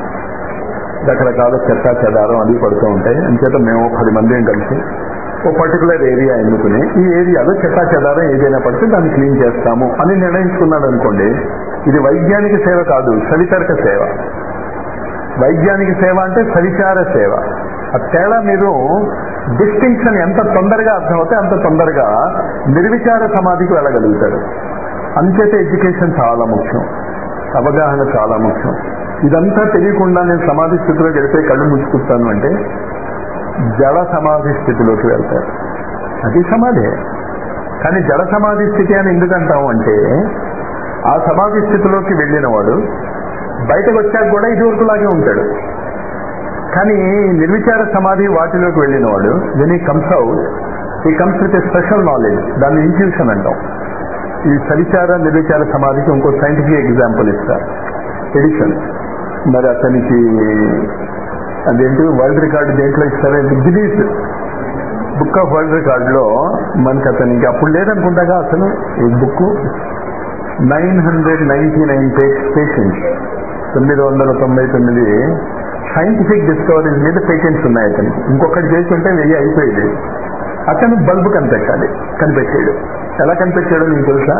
రకరకాల చెత్త చెదారం అది పడుతూ ఉంటాయి అంచేత మేము పది మంది కలిసి ఓ పర్టికులర్ ఏరియా ఎన్నుకుని ఈ ఏరియాలో చెత్త చెదారం ఏదైనా పడితే దాన్ని క్లీన్ చేస్తాము అని నిర్ణయించుకున్నాడు అనుకోండి ఇది వైజ్ఞానిక సేవ కాదు సవితర్క సేవ వైజ్ఞానిక సేవ అంటే సవిచార సేవ ఆ తేడా మీరు డిస్టింక్షన్ ఎంత తొందరగా అర్థమవుతే అంత తొందరగా నిర్విచార సమాధికి వెళ్ళగలుగుతారు అంచేత ఎడ్యుకేషన్ చాలా ముఖ్యం అవగాహన చాలా ముఖ్యం ఇదంతా తెలియకుండా నేను సమాధి స్థితిలో గడిపే కళ్ళు ముచ్చుకుంటాను అంటే జడ సమాధి స్థితిలోకి వెళ్తారు అది సమాధే కానీ జడ సమాధి స్థితి అని ఎందుకంటాం అంటే ఆ సమాధి స్థితిలోకి వెళ్ళిన వాడు బయటకు వచ్చాక కూడా ఇదివరకులాగే ఉంటాడు కానీ నిర్విచార సమాధి వాటిలోకి వెళ్ళిన వాడు when he comes out he comes with special knowledge దాన్ని ఇంట్యూషన్ అంటాం ఈ సవిచార నిర్విచార సమాధికి ఇంకో సైంటిఫిక్ ఎగ్జాంపుల్ ఇస్తారు ఎడిషన్ మరి అతనికి అదేంటి వరల్డ్ రికార్డు దేంట్లో ఇస్తారంటే గిలీస్ బుక్ ఆఫ్ వరల్డ్ రికార్డులో మనకి అతనికి అప్పుడు లేదనుకుంటాగా అసలు ఈ book nine hundred ninety nine patients తొమ్మిది వందల తొంభై తొమ్మిది సైంటిఫిక్ డిస్కవరీస్ మీద పేటెంట్స్ ఉన్నాయి అతనికి ఇంకొకటి చేస్తుంటే వెయ్యి అయిపోయేది అతను బల్బు కనిపెట్టాలి కనిపెట్టాడు ఎలా కనిపెట్టాడో మీకు తెలుసా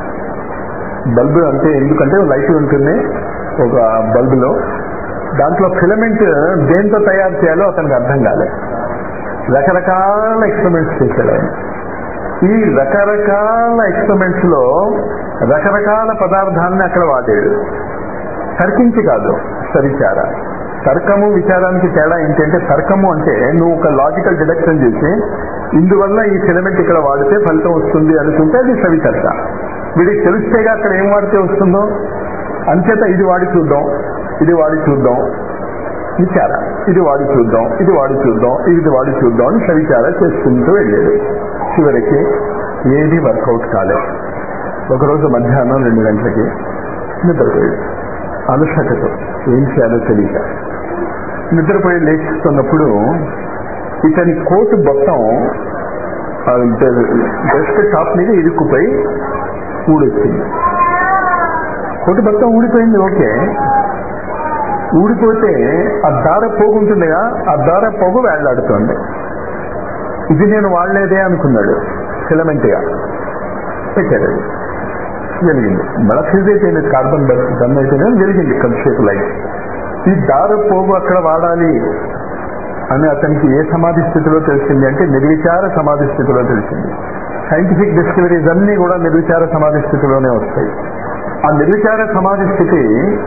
బల్బు అంటే ఎందుకంటే లైట్ ఉంటుంది ఒక బల్బులో దాంట్లో ఫిలమెంట్ దేంతో తయారు చేయాలో అతనికి అర్థం కాలేదు రకరకాల ఎక్స్పెరిమెంట్స్ చేశాడు ఆయన ఈ రకరకాల ఎక్స్పెరిమెంట్స్ లో రకరకాల పదార్థాలని అక్కడ వాడాడు తర్కించి కాదు సరిచార తర్కము విచారానికి తేడా ఏంటంటే తర్కము అంటే నువ్వు ఒక లాజికల్ డిడక్షన్ చేసి ఇందువల్ల ఈ ఫిలమెంట్ ఇక్కడ వాడితే ఫలితం వస్తుంది అనుకుంటే అది సవితర్క వీడికి తెలిస్తేగా అక్కడ ఏం వాడితే వస్తుందో అంచేత ఇది వాడి చూద్దాం ఇది వాడి చూద్దాం విచార ఇది వాడి చూద్దాం ఇది వాడి చూద్దాం ఇది వాడి చూద్దాం అని సవిచార చేసుకుంటూ వెళ్ళేది చివరికి ఏది వర్కౌట్ కాలేదు ఒకరోజు మధ్యాహ్నం రెండు గంటలకి నిద్రపోయాడు అలసటతో ఏం చేయాలో తెలియక నిద్రపోయి లేచిస్తున్నప్పుడు ఇతని కోటు మొత్తం డెస్క్ టాప్ మీద ఇరుక్కుపోయి ఊడొచ్చింది కోటు మొత్తం ఊడిపోయింది ఓకే ఊడిపోతే ఆ దార పోగుంటుందిగా ఆ దార పోగు వేళ్లాడుతోంది ఇది నేను వాడలేదే అనుకున్నాడు ఫిలమెంట్గా పెట్టాడు అది. వెలిగింది మళ్ళీ ఫ్యూజ్ అయిపోయింది కార్బన్ గన్ అయితేనే వెలిగింది కొంతసేపు లైట్ ఈ దార పోగు అక్కడ వాడాలి అని అతనికి ఏ సమాధి స్థితిలో తెలిసింది అంటే నిర్విచార సమాధి స్థితిలో తెలిసింది సైంటిఫిక్ డిస్కవరీస్ అన్నీ కూడా నిర్విచార సమాధి స్థితిలోనే వస్తాయి ఆ నిర్విచార సమాధి స్థితి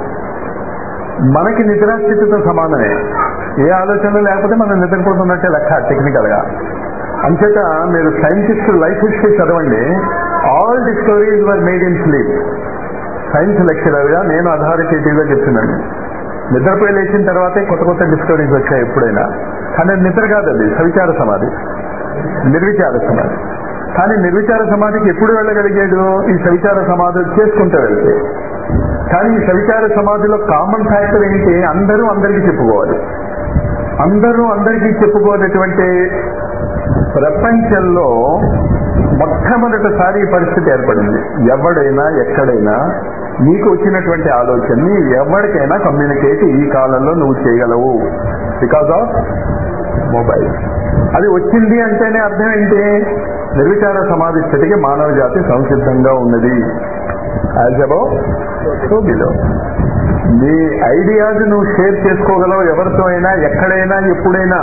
మనకి నిద్రాస్థితితో సమానమే ఏ ఆలోచనలు లేకపోతే మనం నిద్రపోతున్నట్టే లెక్క టెక్నికల్ గా అంచేత మీరు సైంటిస్ట్ లైఫ్ హిస్టరీ చదవండి all discoveries were made in sleep science lecturer గా నేను అథారిటేటివ్గా చెప్తున్నాను నిద్రపోయి లేచిన తర్వాతే కొత్త కొత్త డిస్కవరీస్ వచ్చాయి ఎప్పుడైనా కానీ అది నిద్ర కాదు అది సవిచార సమాధి నిర్విచార సమాధి కానీ నిర్విచార సమాధికి ఎప్పుడు వెళ్ళగలిగాడు ఈ సవిచార సమాధి చేసుకుంటూ వెళ్తే కానీ ఈ సవిచార సమాధిలో కామన్ ఫ్యాక్టర్ ఏంటి అందరూ అందరికీ చెప్పుకోవాలి అందరూ అందరికీ చెప్పుకోనటువంటి ప్రపంచంలో మొట్టమొదటిసారి ఈ పరిస్థితి ఏర్పడింది ఎవడైనా ఎక్కడైనా నీకు వచ్చినటువంటి ఆలోచనని ఎవరికైనా కమ్యూనికేట్ ఈ కాలంలో నువ్వు చేయగలవు బికాస్ ఆఫ్ మొబైల్ అది వచ్చింది అంటేనే అర్థం ఏంటి నిర్విచార సమాధి స్థితికి మానవ జాతి సంసిద్ధంగా ఉన్నది యాజ్ అబౌ సో బిలో నీ ఐడియాస్ నువ్వు షేర్ చేసుకోగలవు ఎవరితో అయినా ఎక్కడైనా ఎప్పుడైనా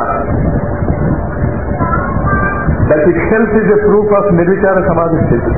that itself is a proof of నిర్విచార సమాధి స్థితి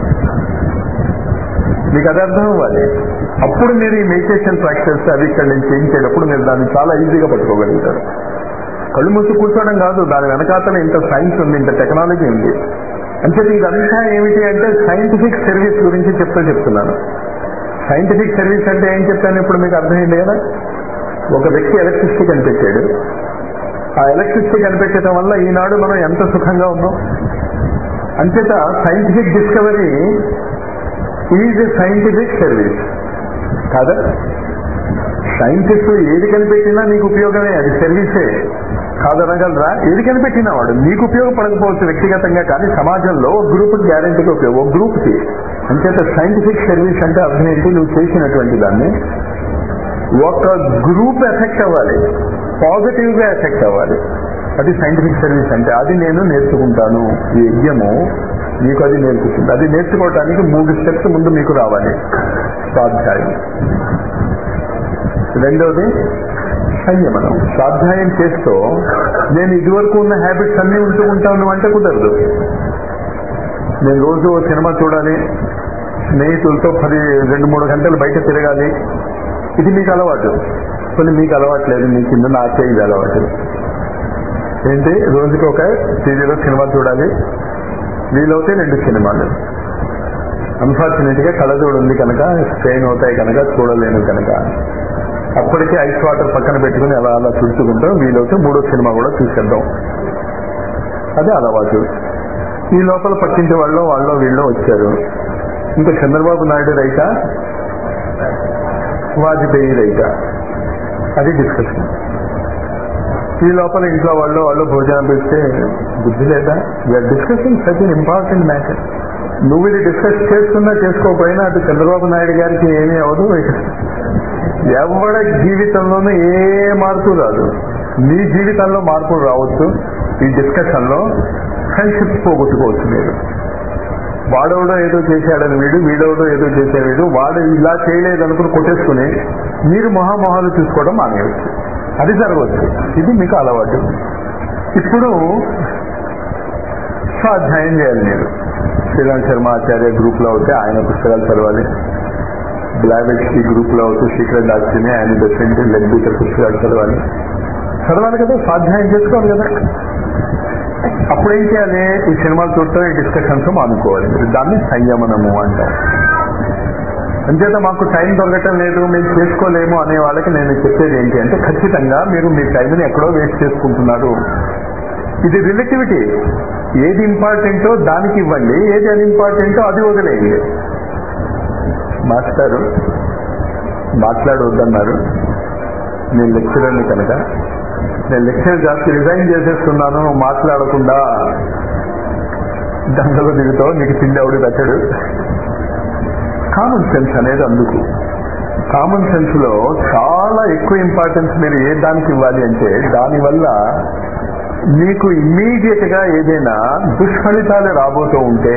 మీకు అది అర్థం అవ్వాలి అప్పుడు మీరు ఈ మెడిటేషన్ ప్రాక్టీస్ అవి ఇక్కడ నుంచి చేయించేటప్పుడు మీరు దాన్ని చాలా ఈజీగా పట్టుకోగలుగుతారు కళ్ళు మూసి కూర్చోవడం కాదు దాని వెనకాతల ఇంత సైన్స్ ఉంది ఇంత టెక్నాలజీ ఉంది అంటే ఇదంతా ఏమిటి అంటే సైంటిఫిక్ సర్వీస్ గురించి చెప్తూ చెప్తున్నాను సైంటిఫిక్ సర్వీస్ అంటే ఏం చెప్పాను ఇప్పుడు మీకు అర్థమైంది కదా ఒక వ్యక్తి ఎలక్ట్రిసిటీ కనిపెట్టాడు ఆ ఎలక్ట్రిసిటీ కనిపెట్టడం వల్ల ఈనాడు మనం ఎంత సుఖంగా ఉన్నాం అంచేత scientific discovery is a scientific service కాదా సైంటిస్ట్ ఏది కనిపెట్టినా నీకు ఉపయోగమే అది సర్వీసే కాదనగలరా ఏది కనిపెట్టినా వాడు నీకు ఉపయోగపడకపోవచ్చు వ్యక్తిగతంగా కానీ సమాజంలో ఒక గ్రూప్ గ్యారంటీగా ఉపయోగం ఒక గ్రూప్కి అంచేత సైంటిఫిక్ సర్వీస్ అంటే అర్థం ఏంటి నువ్వు చేసినటువంటి దాన్ని ఒక గ్రూప్ ఎఫెక్ట్ అవ్వాలి పాజిటివ్ గా ఎఫెక్ట్ అవ్వాలి అది సైంటిఫిక్ సర్వీస్ అంటే అది నేను నేర్చుకుంటాను ఈ యజ్ఞము మీకు అది నేర్పుతుంది అది నేర్చుకోవటానికి మూడు స్టెప్స్ ముందు మీకు రావాలి స్వాధ్యాయం రెండవది సంయమనం స్వాధ్యాయం చేస్తూ నేను ఇదివరకు ఉన్న హ్యాబిట్స్ అన్ని ఉంచుకుంటాను అంటే కుదరదు నేను రోజు ఓ సినిమా చూడాలి స్నేహితులతో పది రెండు మూడు గంటలు బయట తిరగాలి ఇది మీకు అలవాటు కొన్ని మీకు అలవాటు లేదు మీ కింద నాకే ఇది అలవాటు ఏంటి రోజుకి ఒక టీవీలో సినిమా చూడాలి వీలవుతే రెండు సినిమాలు అన్ఫార్చునేట్ గా కళ్ళజోడు ఉంది కనుక స్ట్రెయిన్ అవుతాయి కనుక చూడలేను కనుక అప్పటికే ఐస్ వాటర్ పక్కన పెట్టుకుని అలా అలా చూసుకుంటాం వీలవుతే మూడో సినిమా కూడా చూసేద్దాం అదే అలవాటు ఈ లోపల పక్కింటి వాళ్ళు వాళ్ళు వీళ్ళు వచ్చారు ఇంకా చంద్రబాబు నాయుడు రైట వాజ్పేయి రైట అది డిస్కషన్ ఈ లోపల ఇంట్లో వాళ్ళు వాళ్ళు భోజనం పెడితే బుద్ధి లేదా we are discussing such an important matter నువ్వు ఇది డిస్కస్ చేస్తున్నా చేసుకోకపోయినా అటు చంద్రబాబు నాయుడు గారికి ఏమీ అవదు ఎవరి జీవితంలోనూ ఏ మార్పు రాదు మీ జీవితంలో మార్పులు రావచ్చు ఈ డిస్కషన్ లో ఫ్రెండ్షిప్ పోగొట్టుకోవచ్చు మీరు వాడెవడో ఏదో చేశాడని వీడు వీడెవడో ఏదో చేశాడు వీడు వాడు ఇలా చేయలేదు అనుకుని కొట్టేసుకుని మీరు మొహామొహాలు చూసుకోవడం మానేయవచ్చు అది జరగవచ్చు ఇది మీకు అలవాటు ఇప్పుడు స్వాధ్యాయం చేయాలి మీరు శ్రీరామ్ శర్మ ఆచార్య గ్రూప్ లో అవుతే ఆయన పుస్తకాలు చదవాలి బ్లావెట్స్కి గ్రూప్ లో అవుతూ శీకర్ డాక్టర్ని ఆయన డెఫినెట్ లెగ్ బీటర్ పుస్తకాలు చదవాలి చదవాలి కదా స్వాధ్యాయం చేసుకోవాలి కదా అప్పుడు ఏం చేయాలి ఈ సినిమాలు చూడటం ఈ డిస్కషన్స్ మానుకోవాలి దాన్ని సంయమనము అంటారు అంచేత మాకు టైం దొరకటం లేదు మేము చేసుకోలేము అనే వాళ్ళకి నేను చెప్పేది ఏంటి అంటే ఖచ్చితంగా మీరు మీ టైంని ఎక్కడో వేస్ట్ చేసుకుంటున్నారు ఇది రిలేటివిటీ ఏది ఇంపార్టెంటో దానికి ఇవ్వండి ఏది అన్ఇంపార్టెంటో అది వదిలేయండి మాస్టారు మాట్లాడవద్దన్నారు నేను లెక్చరర్ని కనుక నేను లెక్చర్ జాస్తి రిజైన్ చేసేస్తున్నాను మాట్లాడకుండా దండలు దిగుతావు నీకు తిండి ఎవడు పెట్టడు కామన్ సెన్స్ అనేది అందుకు కామన్ సెన్స్ లో చాలా ఎక్కువ ఇంపార్టెన్స్ మీరు ఏ దానికి ఇవ్వాలి అంటే దానివల్ల మీకు ఇమ్మీడియట్ గా ఏదైనా దుష్ఫలితాలు రాబోతూ ఉంటే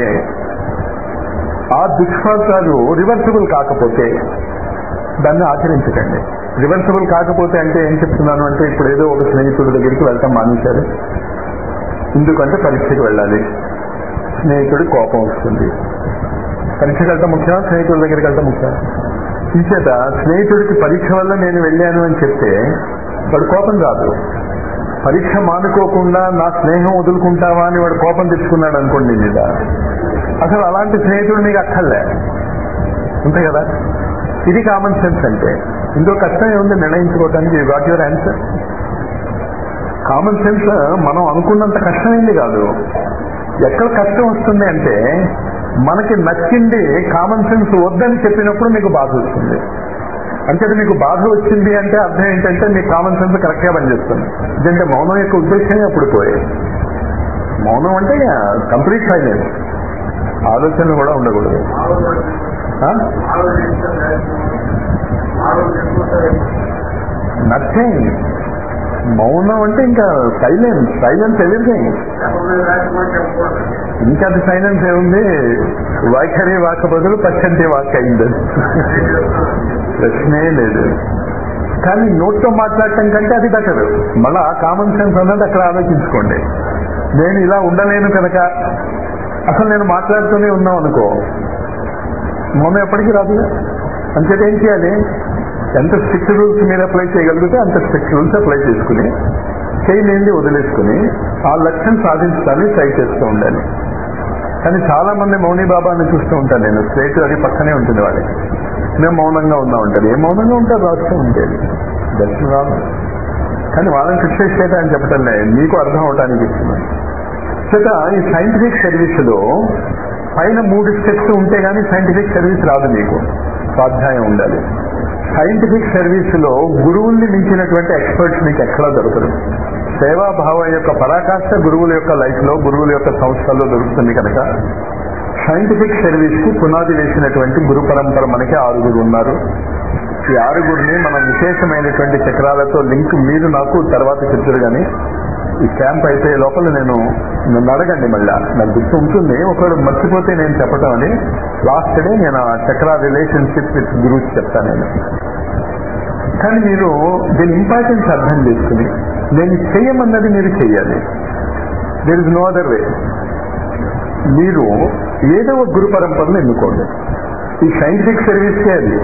ఆ దుష్ఫలితాలు రివర్సిబుల్ కాకపోతే దాన్ని ఆచరించకండి రివర్సిబుల్ కాకపోతే అంటే ఏం చెప్తున్నాను అంటే ఇప్పుడు ఏదో ఒక స్నేహితుడి దగ్గరికి వెళ్తాం మానేశారు ఎందుకంటే పరీక్షకి వెళ్ళాలి స్నేహితుడి కోపం వస్తుంది పరీక్షకి వెళ్తాం ముఖ్యమా స్నేహితుడి దగ్గరికి వెళ్తాం ముఖ్యం ఇంచేత స్నేహితుడికి పరీక్ష వల్ల నేను వెళ్ళాను అని చెప్తే వాడు కోపం రాదు పరీక్ష మానుకోకుండా నా స్నేహం వదులుకుంటావా అని వాడు కోపం తెచ్చుకున్నాడు అనుకోండి మీద అసలు అలాంటి స్నేహితుడు నీకు అక్కర్లే అంతే కదా ఇది కామన్ సెన్స్ అంటే ఇంకో కష్టం ఏముంది నిర్ణయించుకోవటానికి you got your answer common sense మనం అనుకున్నంత కష్టమైంది కాదు ఎక్కడ కష్టం వస్తుంది అంటే మనకి నచ్చింది కామన్ సెన్స్ వద్దని చెప్పినప్పుడు మీకు బాధ వస్తుంది అంటే అది మీకు బాధ వచ్చింది అంటే అర్థం ఏంటంటే మీ కామన్ సెన్స్ కరెక్ట్గా పనిచేస్తుంది ఎందుకంటే మౌనం యొక్క ఉద్దేశమే అప్పుడు పోయే మౌనం అంటే కంప్లీట్ సైలెన్స్ ఆలోచనలు కూడా ఉండకూడదు ఆ? నథింగ్ మౌనం అంటే ఇంకా సైలెన్స్ సైలెన్స్ ఎవ్రీథింగ్ ఇంకా అది సైలెన్స్ ఏముంది వైఖరి వాక బదులు పచ్చంటి వాక్ అయింది ప్రశ్నే లేదు కానీ నోట్తో మాట్లాడటం కంటే అది బెటర్ మళ్ళా కామన్ సెన్స్ అన్నది అక్కడ ఆలోచించుకోండి నేను ఇలా ఉండలేను కనుక అసలు నేను మాట్లాడుతూనే ఉన్నాం అనుకో మౌనం ఎప్పటికీ రాదుగా అంచేత ఏం చేయాలి ఎంత స్ట్రిక్ట్ రూల్స్ మీరు అప్లై చేయగలిగితే అంత స్ట్రిక్ట్ రూల్స్ అప్లై చేసుకుని చేయలేంది వదిలేసుకుని ఆ లక్ష్యం సాధించడానికి ట్రై చేస్తూ ఉండాలి కానీ చాలా మంది మౌని బాబాని చూస్తూ ఉంటాను నేను స్ట్రేట్ అది పక్కనే ఉంటుంది వాళ్ళకి మేము మౌనంగా ఉన్నా ఉంటారు ఏ మౌనంగా ఉంటారు రాస్తూ ఉండేది దర్శనం రాదు కానీ వాళ్ళని క్రిటిసైజ్ చేయడం అని చెప్పటం లేదు మీకు అర్థం అవటానికి ఇస్తున్నాను చేత ఈ సైంటిఫిక్ సర్వీస్లో పైన మూడు స్టెప్స్ ఉంటే గానీ సైంటిఫిక్ సర్వీస్ రాదు మీకు స్వాధ్యాయం ఉండాలి సైంటిఫిక్ సర్వీస్ లో గురువుల్ని మించినటువంటి ఎక్స్పర్ట్స్ మీకు ఎక్కడా దొరకరు సేవాభావం యొక్క పరాకాష్ట గురువుల యొక్క లైఫ్ లో గురువుల యొక్క సంస్థల్లో దొరుకుతుంది కనుక సైంటిఫిక్ సర్వీస్ కి పునాది వేసినటువంటి గురు పరంపర మనకి ఆరుగురు ఉన్నారు ఈ ఆరుగురిని మనం విశేషమైనటువంటి చక్రాలతో లింక్ మీరు నాకు తర్వాత చెప్తారు కానీ ఈ క్యాంప్ అయితే లోపల నేను నన్ను అడగండి మళ్ళా నాకు గుర్తు ఉంటుంది ఒకడు మర్చిపోతే నేను చెప్పటం అని లాస్ట్ డే నేను ఆ చక్ర రిలేషన్షిప్ విత్ గురువుస్ చెప్తాను నేను కానీ మీరు దీని ఇంపార్టెన్స్ అర్థం చేసుకుని నేను చెయ్యమన్నది మీరు చెయ్యాలి there is no other way మీరు ఏదో ఒక గురు పరంపరను ఎన్నుకోండి ఈ సైంటిఫిక్ సర్వీస్కే అది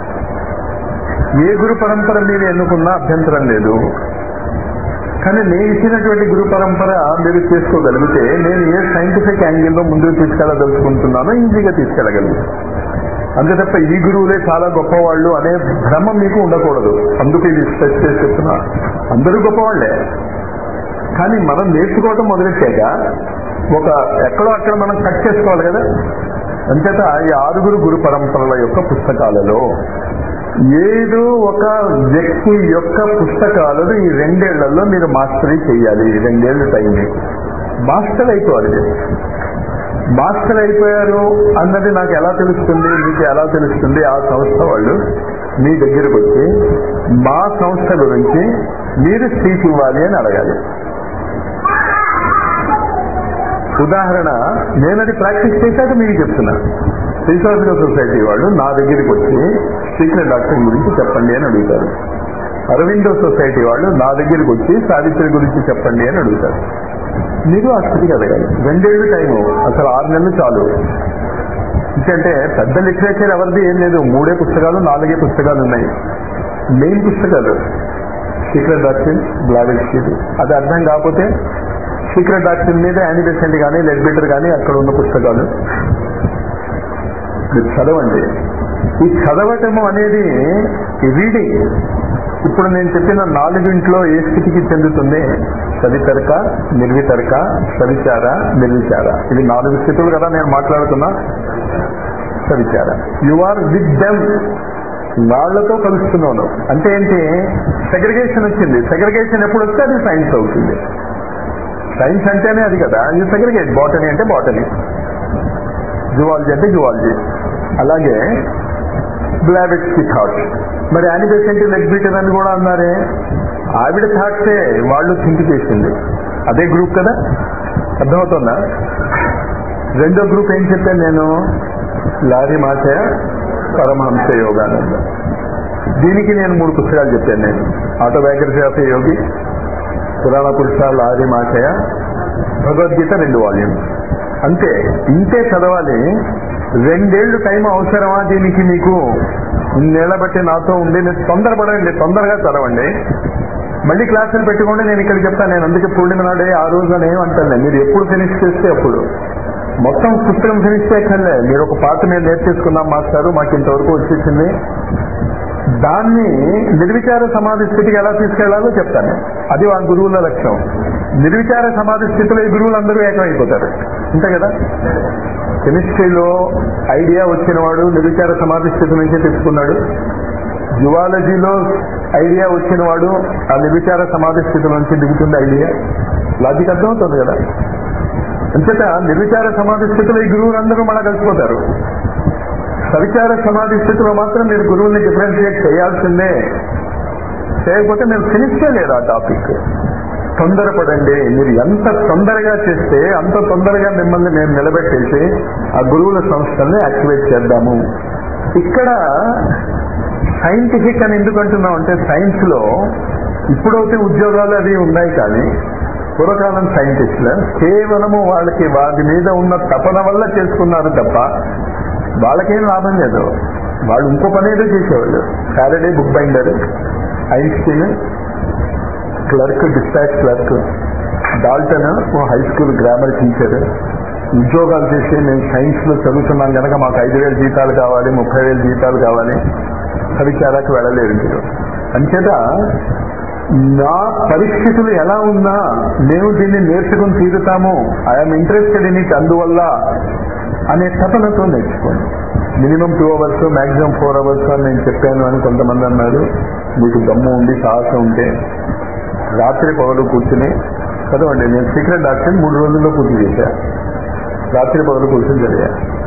ఏ గురు పరంపర మీరు ఎన్నుకున్నా అభ్యంతరం లేదు కానీ నేను ఇచ్చినటువంటి గురు పరంపర మీరు చేసుకోగలిగితే నేను ఏ సైంటిఫిక్ యాంగిల్లో ముందుకు తీసుకెళ్ళదలుచుకుంటున్నానో ఈజీగా తీసుకెళ్ళగలుగుతాను అంతే తప్ప ఈ గురువులే చాలా గొప్పవాళ్ళు అనే భ్రమ మీకు ఉండకూడదు అందుకు ఇది స్ట్రెస్ చేసి చెప్తున్నా అందరూ గొప్పవాళ్లే కానీ మనం నేర్చుకోవటం మొదలెట్టాక ఒక ఎక్కడో అక్కడ మనం కట్ చేసుకోవాలి కదా అంచేత ఈ ఆరుగురు గురు పరంపరల యొక్క పుస్తకాలలో ఏదో ఒక వ్యక్తి యొక్క పుస్తకాలను ఈ రెండేళ్లలో మీరు మాస్టరీ చేయాలి ఈ రెండేళ్ల టైం మీకు మాస్టర్ అయిపోవాలి మీరు. మాస్టర్ అయిపోయారు అన్నది నాకు ఎలా తెలుస్తుంది మీకు ఎలా తెలుస్తుంది ఆ సంస్థ వాళ్ళు మీ దగ్గరకు వచ్చి మా సంస్థ గురించి మీరు స్పీచ్ ఇవ్వాలి అని అడగాలి ఉదాహరణ నేను అది ప్రాక్టీస్ చేశాక మీకు చెప్తున్నా శ్రీశాస్త్ర సొసైటీ వాళ్ళు నా దగ్గరికి వచ్చి సీక్రెట్ డాక్టర్ గురించి చెప్పండి అని అడుగుతారు అరవిందో సొసైటీ వాళ్ళు నా దగ్గరికి వచ్చి సావిత్రి గురించి చెప్పండి అని అడుగుతారు మీరు ఆ స్థితికి అడగాలి రెండేళ్ళు టైము అసలు ఆరు నెలలు చాలు ఎందుకంటే పెద్ద లిటరేచర్ ఎవరిది ఏం లేదు మూడే పుస్తకాలు నాలుగే పుస్తకాలు ఉన్నాయి మెయిన్ పుస్తకాలు సీక్రెట్ డాక్టర్ బ్లావెట్ షీట్ అది అర్థం కాకపోతే సీక్రెట్ డాక్టర్ మీద యానిబెసెంట్ కానీ లెడ్బిటర్ కానీ అక్కడ ఉన్న పుస్తకాలు మీరు చదవండి ఈ చదవటము అనేది రీడింగ్ ఇప్పుడు నేను చెప్పిన నాలుగింట్లో ఏ స్థితికి చెందుతుంది సవితరక నిర్వితరక సవిచార నిర్విచార ఇవి నాలుగు స్థితులు కదా నేను మాట్లాడుతున్నా సవిచార యు ఆర్ విత్ దెమ్ వాళ్ళతో కలుస్తున్నాను అంటే ఏంటి సెగ్రిగేషన్ వచ్చింది సెగ్రిగేషన్ ఎప్పుడు వస్తే అది సైన్స్ అవుతుంది సైన్స్ అంటేనే అది కదా యూ సెగ్రిగేట్ బాటనీ అంటే బాటనీ జువాలజీ అంటే జువాలజీ అలాగే బ్లాబెట్స్కి థాట్ మరి యానిబెసెంట్ లెగ్బీటర్ అని కూడా అన్నారే ఆవిడ థాట్సే వాళ్ళు థింక్ చేసింది అదే గ్రూప్ కదా అర్థమవుతుందా రెండో గ్రూప్ ఏం చెప్పాను నేను లారీ మాచయ పరమహంస యోగానంద దీనికి నేను మూడు పుస్తకాలు చెప్పాను నేను ఆటోబయోగ్రఫీ ఆఫ్ ఏ యోగి పురాణ పురుషాల ఆది మాచయ భగవద్గీత రెండు వాల్యూమ్స్ అంతే ఇంతే చదవాలి రెండేళ్లు టైం అవసరమా దీనికి మీకు ఇన్నేళ్ల బట్టి నాతో ఉండి నేను తొందరపడండి తొందరగా చదవండి మళ్ళీ క్లాసులు పెట్టుకోండి నేను ఇక్కడ చెప్తాను నేను అందుకే పూర్ణిమ నాడే ఆ రోజు అని ఏమంటాను మీరు ఎప్పుడు ఫినిష్ చేస్తే అప్పుడు మొత్తం పుస్తకం ఫినిష్ చేయక్కర్లే మీరు ఒక పాట మీద నేర్చేసుకున్నాం మాస్టారు మాకు ఇంతవరకు వచ్చేసింది దాన్ని నిర్విచార సమాధి స్థితికి ఎలా తీసుకెళ్లాలో చెప్తాను అది ఆ గురువుల లక్ష్యం నిర్విచార సమాధి స్థితిలో ఈ గురువులందరూ ఏకమైపోతారు అంతే కదా కెమిస్ట్రీలో ఐడియా వచ్చిన వాడు నిర్విచార సమాధి స్థితి నుంచే తెచ్చుకున్నాడు జువాలజీలో ఐడియా వచ్చిన వాడు ఆ నిర్విచార సమాధి స్థితి నుంచి దిగుతుంది ఐడియా లాజిక్ అర్థమవుతుంది కదా అంచేత నిర్విచార సమాధి స్థితిలో ఈ గురువులందరూ మళ్ళా కలిసిపోతారు సవిచార సమాధి స్థితిలో మాత్రం మీరు గురువుని డిఫరెన్షియేట్ చేయాల్సిందే చేయకపోతే మీరు ఫినిష్ చేయలేరు ఆ టాపిక్ తొందరపడండి మీరు ఎంత తొందరగా చేస్తే అంత తొందరగా మిమ్మల్ని మేము నిలబెట్టేసి ఆ గురువుల సంస్థల్ని యాక్టివేట్ చేద్దాము ఇక్కడ సైంటిఫిక్ అని ఎందుకు అంటున్నాం అంటే సైన్స్ లో ఇప్పుడైతే ఉద్యోగాలు అవి ఉన్నాయి కానీ పూర్వకాలం సైంటిస్టులు కేవలము వాళ్ళకి వాటి మీద ఉన్న తపన వల్ల చేసుకున్నారు తప్ప వాళ్ళకేం లాభం లేదు వాళ్ళు ఇంకో పని ఏదో చేసేవాళ్ళు Saturday book binder Einstein clerk dispatch clerk Dalton ఓ హై స్కూల్ గ్రామర్ టీచర్ ఉద్యోగాలు చేసి మేము సైన్స్ లో చదువుతున్నాం కనుక మాకు ఐదు వేల జీతాలు కావాలి ముప్పై వేల జీతాలు కావాలి సవిచారాకు వెళ్ళలేరు మీరు అంచేత నా పరిస్థితులు ఎలా ఉన్నా మేము దీన్ని నేర్చుకుని తీరుతాము ఐఎమ్ ఇంట్రెస్టెడ్ ఇన్ ఇట్ అందువల్ల అనే తపనతో నేర్చుకోండి minimum two hours maximum four hours అని నేను చెప్పాను అని కొంతమంది అన్నారు మీకు దమ్ము ఉండి సాహసం ఉంటే రాత్రి పగలు కూర్చుని చదవండి నేను సీక్రెట్ డాక్టర్ మూడు రోజుల్లో పూర్తి చేశా రాత్రి పగలు కూర్చుని చదివా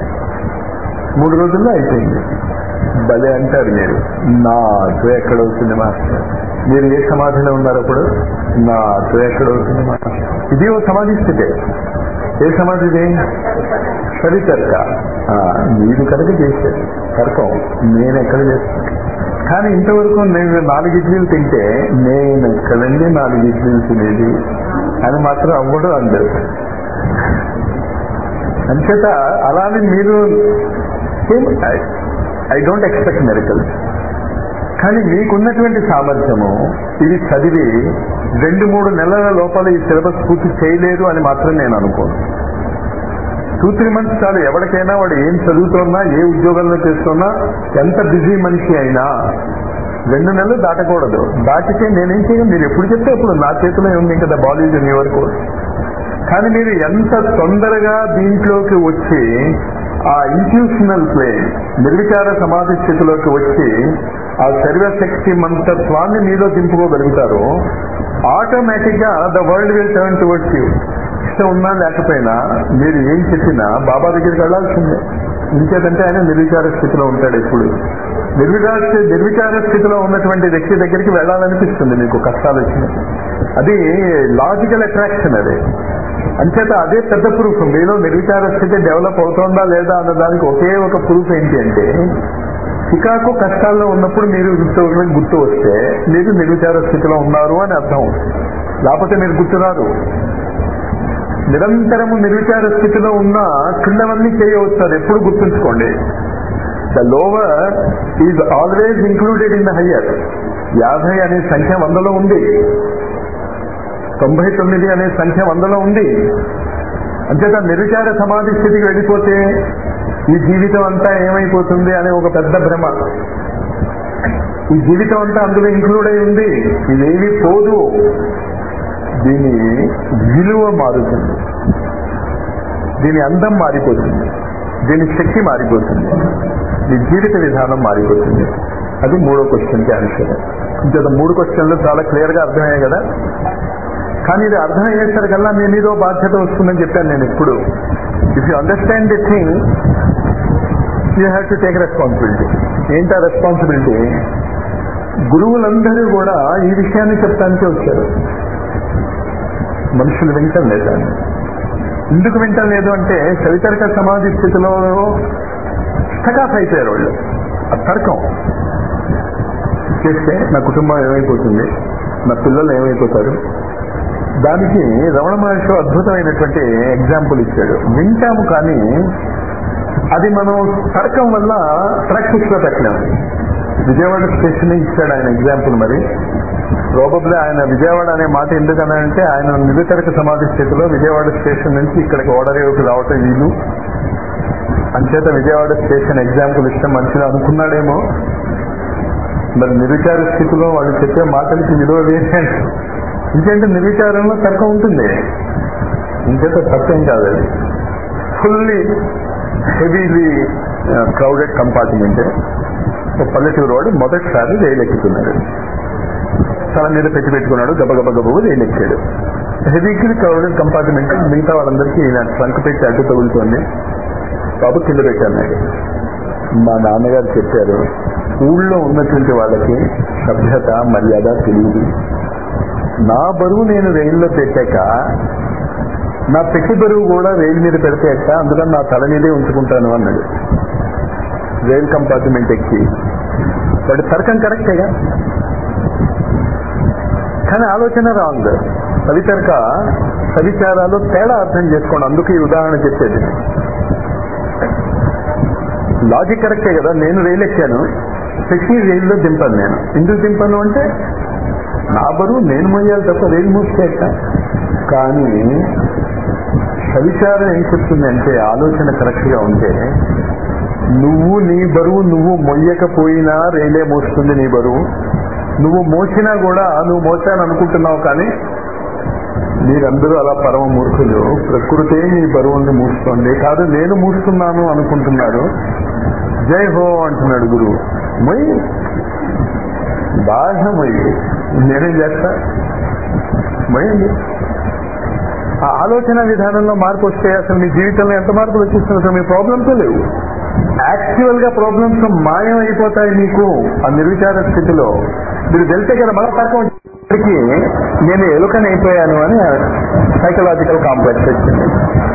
మూడు రోజుల్లో అయిపోయింది భలే అంటారు మీరు నాతో ఎక్కడవుతుంది మాస్టర్ మీరు ఏ సమాధిలో ఉన్నారు అప్పుడు నాతో ఎక్కడవుతుంది మాస్టర్ ఇది ఓ సమాధి స్థితే ఏ సమాధిది సరితర్క మీరు కనుక చేసేది తర్కం నేను ఎక్కడ చేస్తాను కానీ ఇంతవరకు నేను నాలుగు ఇడ్లీలు తింటే నేను ఎక్కడండి నాలుగు ఇడ్లీలు తినేది అని మాత్రం అవ్వడు అందరు అంచేత అలానే మీరు ఐ డోంట్ ఎక్స్పెక్ట్ మెరికల్స్ కానీ మీకున్నటువంటి సామర్థ్యము ఇది చదివి రెండు మూడు నెలల లోపల ఈ సిలబస్ పూర్తి చేయలేదు అని మాత్రం నేను అనుకోను టూ త్రీ మంత్స్ చాలు ఎవరికైనా వాడు ఏం చదువుతున్నా ఏ ఉద్యోగంలో చేస్తున్నా ఎంత బిజీ మనిషి అయినా రెండు నెలలు దాటకూడదు దాటితే నేనేం చేయను మీరు ఎప్పుడు చెప్తే అప్పుడు నా చేతిలో ఉంది కదా బాలీజ్ న్యూ ఇయర్ కోర్స్ కానీ మీరు ఎంత తొందరగా దీంట్లోకి వచ్చి ఆ ఇన్స్టిట్యూషనల్ ప్లే నిర్విచార సమాధి స్థితిలోకి వచ్చి ఆ సర్వశక్తి మంతత్వాన్ని మీలో దింపుకోగలుగుతారో ఆటోమేటిక్ గా the world will turn towards you ఇష్టం ఉన్నా లేకపోయినా మీరు ఏం చెప్పినా బాబా దగ్గరికి వెళ్లాల్సిందే ఇంకేదంటే ఆయన నిర్విచార స్థితిలో ఉంటాడు ఎప్పుడు నిర్విచార నిర్విచార స్థితిలో ఉన్నటువంటి వ్యక్తి దగ్గరికి వెళ్ళాలనిపిస్తుంది మీకు కష్టాలు వచ్చినప్పుడు అది లాజికల్ అట్రాక్షన్ అది అంచేత అదే పెద్ద ప్రూఫ్ మీలో నిర్విచార స్థితి డెవలప్ అవుతుందా లేదా అన్న దానికి ఒకే ఒక ప్రూఫ్ ఏంటి అంటే చికాకు కష్టాల్లో ఉన్నప్పుడు మీరు గుర్తు గుర్తు వస్తే మీరు నిర్విచార స్థితిలో ఉన్నారు అని అర్థం లేకపోతే మీరు గుర్తురారు నిరంతరము నిర్విచార స్థితిలో ఉన్న కిందవన్నీ చేయవచ్చు అది ఎప్పుడు గుర్తుంచుకోండి the lower is always included in the higher యాభై అనే సంఖ్య వందలో ఉంది తొంభై తొమ్మిది అనే సంఖ్య వందలో ఉంది అంతేత నిర్విచార సమాధి స్థితికి వెళ్ళిపోతే ఈ జీవితం అంతా ఏమైపోతుంది అనే ఒక పెద్ద భ్రమ ఈ జీవితం అంతా అందులో ఇంక్లూడ్ అయి ఉంది ఇదేమి పోదు దీని విలువ మారుతుంది దీని అందం మారిపోతుంది దీని శక్తి మారిపోతుంది మీ జీవిత విధానం మారిపోతుంది అది మూడో క్వశ్చన్కి ఆన్సర్ ఇంకొక మూడు క్వశ్చన్లు చాలా క్లియర్ గా అర్థమయ్యాయి కదా కానీ ఇది అర్థం అయ్యేసరికల్లా మీ మీద ఓ బాధ్యత వస్తుందని చెప్పాను నేను ఇప్పుడు if you understand the thing you have to take responsibility ఏంటా రెస్పాన్సిబిలిటీ గురువులందరూ కూడా ఈ విషయాన్ని చెప్తానికే వచ్చారు మనుషులు వింటం లేదు దాన్ని ఎందుకు వింటం లేదు అంటే సవితర్క సమాధి స్థితిలో స్టకాఫ్ అయిపోయారు వాళ్ళు ఆ తర్కం చేస్తే నా కుటుంబం ఏమైపోతుంది నా పిల్లలు ఏమైపోతారు దానికి రమణ మహర్షి అద్భుతమైనటువంటి ఎగ్జాంపుల్ ఇచ్చాడు వింటాము కానీ అది మనం తర్కం వల్ల ప్రాక్టీస్ లో పెట్టలేము విజయవాడ స్టేషన్ ఇచ్చాడు ఆయన ఎగ్జాంపుల్ మరి ప్రాబబ్లీ ఆయన విజయవాడ అనే మాట ఎందుకనంటే ఆయన నిరుతరక సమాధి స్థితిలో విజయవాడ స్టేషన్ నుంచి ఇక్కడికి ఓడరేవుకి రావటం వీలు అంచేత విజయవాడ స్టేషన్ ఎగ్జాంపుల్ ఇష్టం మంచిగా అనుకున్నాడేమో మరి నిర్విచార స్థితిలో వాళ్ళు చెప్పే మాటలకి విలువ వేసే ఇంకేంటే నిర్విచారంలో తర్కం ఉంటుంది ఇంకేత తప్పేం కాదు అది ఫుల్లీ హెవీలీ క్రౌడెడ్ కంపార్ట్మెంట్ పల్లెటూరు వాడు మొదటిసారి రైలు ఎక్కుతున్నాడు తల మీద పెట్టి పెట్టుకున్నాడు గబగబ గబగబ రైలు ఎక్కాడు హెవీకి క్రౌడెడ్ కంపార్ట్మెంట్ మిగతా వాళ్ళందరికీ ఈయన ట్రంక్ పెట్టి అడ్డు తగులుతోంది బాబు కింద పెట్టాడు మా నాన్నగారు చెప్పారు ఊళ్ళో ఉన్నటువంటి వాళ్ళకి సభ్యత మర్యాద తెలియదు నా బరువు నేను రైల్లో పెట్టాక నా పెట్టి బరువు కూడా రైలు మీద పెడితేక అందులో నా తల మీదే ఉంచుకుంటాను అన్నాడు రైల్ కంపార్ట్మెంట్ ఎక్కి వాడి తర్కం కరెక్టేగా కానీ ఆలోచన రాంగ్ సవితర్క సవిచారాలు తేడా అర్థం చేసుకోండి అందుకు ఈ ఉదాహరణ చెప్పేది లాజిక్ కరెక్టే కదా నేను రైలు ఎక్కాను పెట్టి రైల్లో దింపాను నేను ఎందుకు దింపాను అంటే నా బరువు నేను మొయ్యాలి తప్ప రైలు మూసేట కానీ సవిచారం ఏం చెప్తుంది అంటే ఆలోచన కరెక్ట్ గా ఉంటే నువ్వు నీ బరువు నువ్వు మొయ్యకపోయినా రైలే మోస్తుంది నీ బరువు నువ్వు మోసినా కూడా నువ్వు మోసాను అనుకుంటున్నావు కానీ మీరందరూ అలా పరమ మూర్ఖులు ప్రకృతే మీ బరువుని మూస్తోంది కాదు నేను మూస్తున్నాను అనుకుంటున్నారు జై హో అంటున్నాడు గురువు మొయ్ బాగా మొయ్యి నేనేం చేస్తా మొయ్యండి ఆ ఆలోచన విధానంలో మార్పు వస్తే అసలు మీ జీవితంలో ఎంత మార్పులు వచ్చేస్తుంది అసలు మీ ప్రాబ్లమ్స్ లేవు యాక్చువల్ గా ప్రాబ్లమ్స్ మాయం అయిపోతాయి మీకు ఆ నిర్విచార స్థితిలో మీరు వెళ్తే కదా మళ్ళీ తక్కువ ఇప్పటికీ నేను ఎలుకనైపోయాను అని సైకలాజికల్ కాంప్లెక్స్ వచ్చింది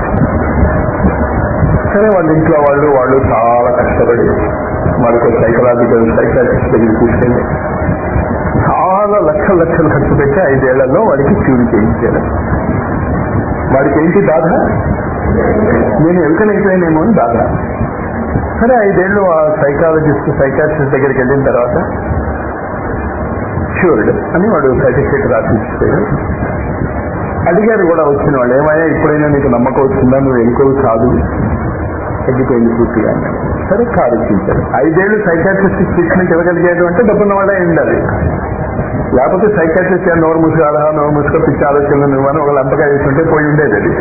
సరే వాళ్ళ ఇంట్లో వాళ్ళు వాళ్ళు చాలా కష్టపడి వాళ్ళకి సైకలాజికల్ సైకాలజిస్ట్ దగ్గర తీసుకెళ్ళి చాలా లక్షల లక్షలు ఖర్చు పెట్టి ఐదేళ్లలో వాడికి క్యూరి చేయించారు వాడికి ఏంటి బాధ నేను ఎలుకనైపోయానేమో అని బాధ సరే ఐదేళ్లు ఆ సైకాలజిస్ట్ సైకాట్రిస్ట్ దగ్గరికి వెళ్ళిన తర్వాత క్యూర్డ్ అని వాడు సర్టిఫికేట్ రాసి ఇచ్చాడు అడిగారు కూడా వచ్చిన వాళ్ళు ఏమయ్యా ఇప్పుడైనా నీకు నమ్మకం వచ్చిందా నువ్వు ఎన్నికలు కాదు తగ్గిపోయింది పూర్తిగా అన్నాడు. సరే కారు ఇచ్చించారు ఐదేళ్లు సైకాట్రిస్ట్ ట్రీట్మెంట్ ఇవ్వగలిగాడు అంటే డబ్బున్న వాళ్ళే ఉండాలి లేకపోతే సైకాట్రిస్ట్ నోరు ముసుగాడా నోరు ముసుక పిచ్చి ఆలోచనలు నువ్వని ఒక లంపగా వేస్తుంటే పోయి ఉండేది అది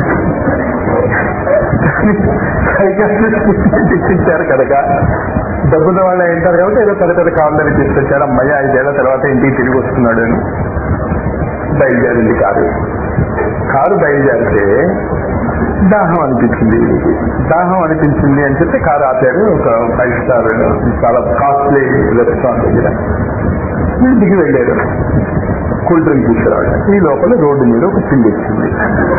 సైకాట్రిస్ట్ ట్రీట్మెంట్ ఇచ్చించారు కనుక డబ్బున్న వాళ్ళు ఏంటారు కాబట్టి ఏదో పెద్ద పెద్ద కాళ్ళని తీసుకొచ్చారు అమ్మాయి ఐదేళ్ల తర్వాత ఇంటికి తిరిగి వస్తున్నాడు అని బయలుదేరింది కారు కారు బయలుదేరితే దాహం అనిపించింది వీడికి. దాహం అనిపించింది అని చెప్పి కారు ఆపాడు ఒక ఫైవ్ స్టార్ చాలా కాస్ట్లీ రెస్టారెంట్ దగ్గర వీళ్ళు దిగి వెళ్ళారు కూల్ డ్రింక్ తీసుకురావడం ఈ లోపల రోడ్డు మీద ఒక పిండి వచ్చింది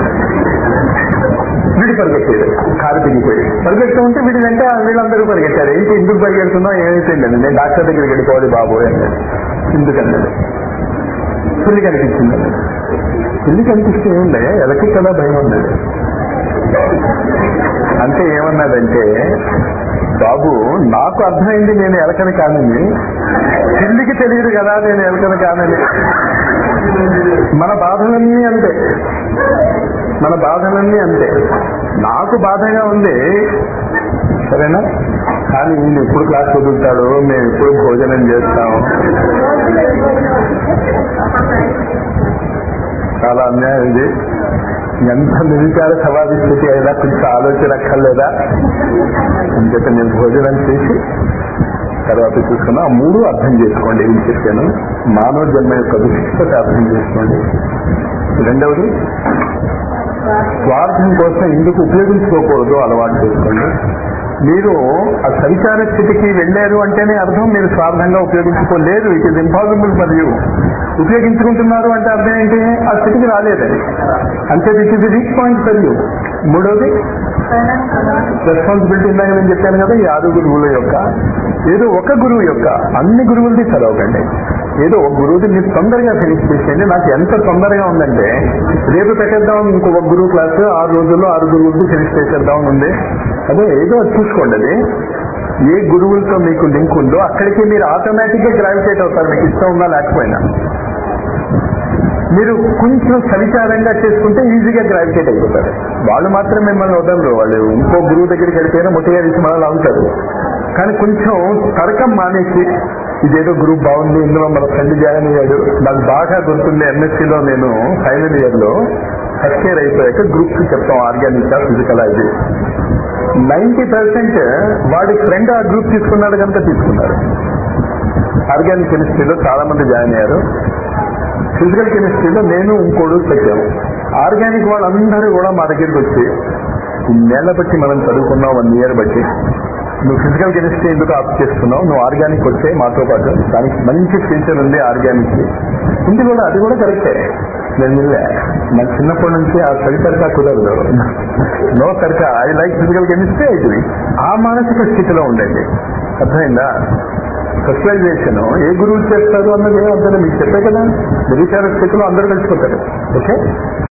వీడు పరిగెట్టాడు కారు దిగిపోయి పరిగెడుతూ ఉంటే వీడి వెంట వీళ్ళందరూ పరిగెట్టారు ఏంటి ఎందుకు పరిగెడుతున్నావు ఏమైపోయిందండి నేను డాక్టర్ దగ్గరికి వెళ్ళిపోవాలి బాబు అన్నాడు ఎందుకన్నాడు పిల్లి కనిపించింది పిల్లి కనిపిస్తే ఏముంది ఎలకి కదా భయం ఉన్నది అంటే ఏమన్నాడంటే బాబు నాకు అర్థమైంది నేను ఎలకని కానని పిల్లికి తెలియదు కదా నేను ఎలకని కానని మన బాధలన్నీ అంతే మన బాధలన్నీ అంతే నాకు బాధగా ఉంది సరేనా కానీ ఈయన ఎప్పుడు క్లాస్ వదులుతాడు మేము ఎప్పుడు భోజనం చేస్తాం చాలా అన్యాయం ఇది ఎంత నిరుచార సమాధి స్థితి అయినా కొంచెం ఆలోచన అక్కర్లేదా అంచేత నేను భోజనం చేసి తర్వాత చూసుకున్నా ఆ మూడు అర్థం చేసుకోండి ఏం చెప్పాను మానవ జన్మ యొక్క విశిష్టత అర్థం చేసుకోండి రెండవది స్వార్థం కోసం ఎందుకు ఉపయోగించుకోకూడదు అలవాటు చేసుకోండి మీరు ఆ సరిచార స్థితికి వెళ్ళారు అంటేనే అర్థం మీరు స్వార్థంగా ఉపయోగించుకోలేరు it is impossible for you ఉపయోగించుకుంటున్నారు అంటే అర్థం ఏంటి ఆ స్థితికి రాలేదని అంటే that is weak point for you మూడవది రెస్పాన్సిబిలిటీ ఇందాక నేను చెప్పాను కదా ఈ ఆరు గురువుల యొక్క ఏదో ఒక గురువు యొక్క అన్ని గురువులది చదవకండి ఏదో ఒక గురువుది మీరు తొందరగా ఫినిష్ చేసేయండి నాకు ఎంత తొందరగా ఉందంటే రేపు పెట్టేద్దాం ఇంకొక గురువు క్లాస్ ఆరు రోజుల్లో ఆరు గురువులది ఫినిష్ చేసేద్దాం ఉంది అదే ఏదో చూసుకోండి అది ఏ గురువులతో మీకు లింక్ ఉందో అక్కడికి మీరు ఆటోమేటిక్ గా గ్రావిటేట్ అవుతారు మీకు ఇష్టం ఉందా లేకపోయినా మీరు కొంచెం సవిచారంగా చేసుకుంటే ఈజీగా గ్రావిటేట్ అయిపోతారు వాళ్ళు మాత్రం మిమ్మల్ని వదలరు వాళ్ళు ఇంకో గురువు దగ్గరికి వెళ్ళిపోయినా ముట్టిగా తీసి మనల్ని అవుతారు కానీ కొంచెం తర్కం మానేసి ఇదేదో గ్రూప్ బాగుంది ఇందులో మన ఫ్రెండ్ జాయిన్ అయ్యాడు నాకు బాగా గుర్తుంది ఎంఎస్సీలో నేను ఫైనల్ ఇయర్ లో ఫస్ట్ ఇయర్ అయిపోయాక గ్రూప్స్ చెప్తాం ఆర్గానిక్ ఫిజికల్ అది నైన్టీ పర్సెంట్ వాడి ఫ్రెండ్ ఆ గ్రూప్ తీసుకున్నాడు కనుక తీసుకున్నారు ఆర్గానిక్ కెమిస్ట్రీలో చాలా మంది జాయిన్ అయ్యారు ఫిజికల్ కెమిస్ట్రీలో నేను ఇంకోడు పెట్టాము ఆర్గానిక్ వాళ్ళందరూ కూడా మా దగ్గరికి వచ్చి నెల బట్టి మనం చదువుకున్నాం వన్ ఇయర్ బట్టి నువ్వు ఫిజికల్ కెమిస్ట్రీ ఎందుకు ఆప్ చేస్తున్నావు నువ్వు ఆర్గానిక్ వచ్చే మాతో పాటు దానికి మంచి ఫ్యూచర్ ఉంది ఆర్గానిక్ ఇది కూడా అది కూడా కరెక్టే నేను వెళ్ళా నాకు చిన్నప్పటి నుంచి ఆ సరి సరిగా కుదరదు నో సరిగా ఐ లైక్ ఫిజికల్ కెమిస్ట్రీ అయితే ఆ మానసిక స్థితిలో ఉండేది అర్థమైందా స్పెషలైజేషన్ ఏ గురువు చేస్తారు అన్నది ఏమర్థం మీకు చెప్పే కదా నిరీక్షణ స్థితిలో అందరూ కలిసిపోతారు ఓకే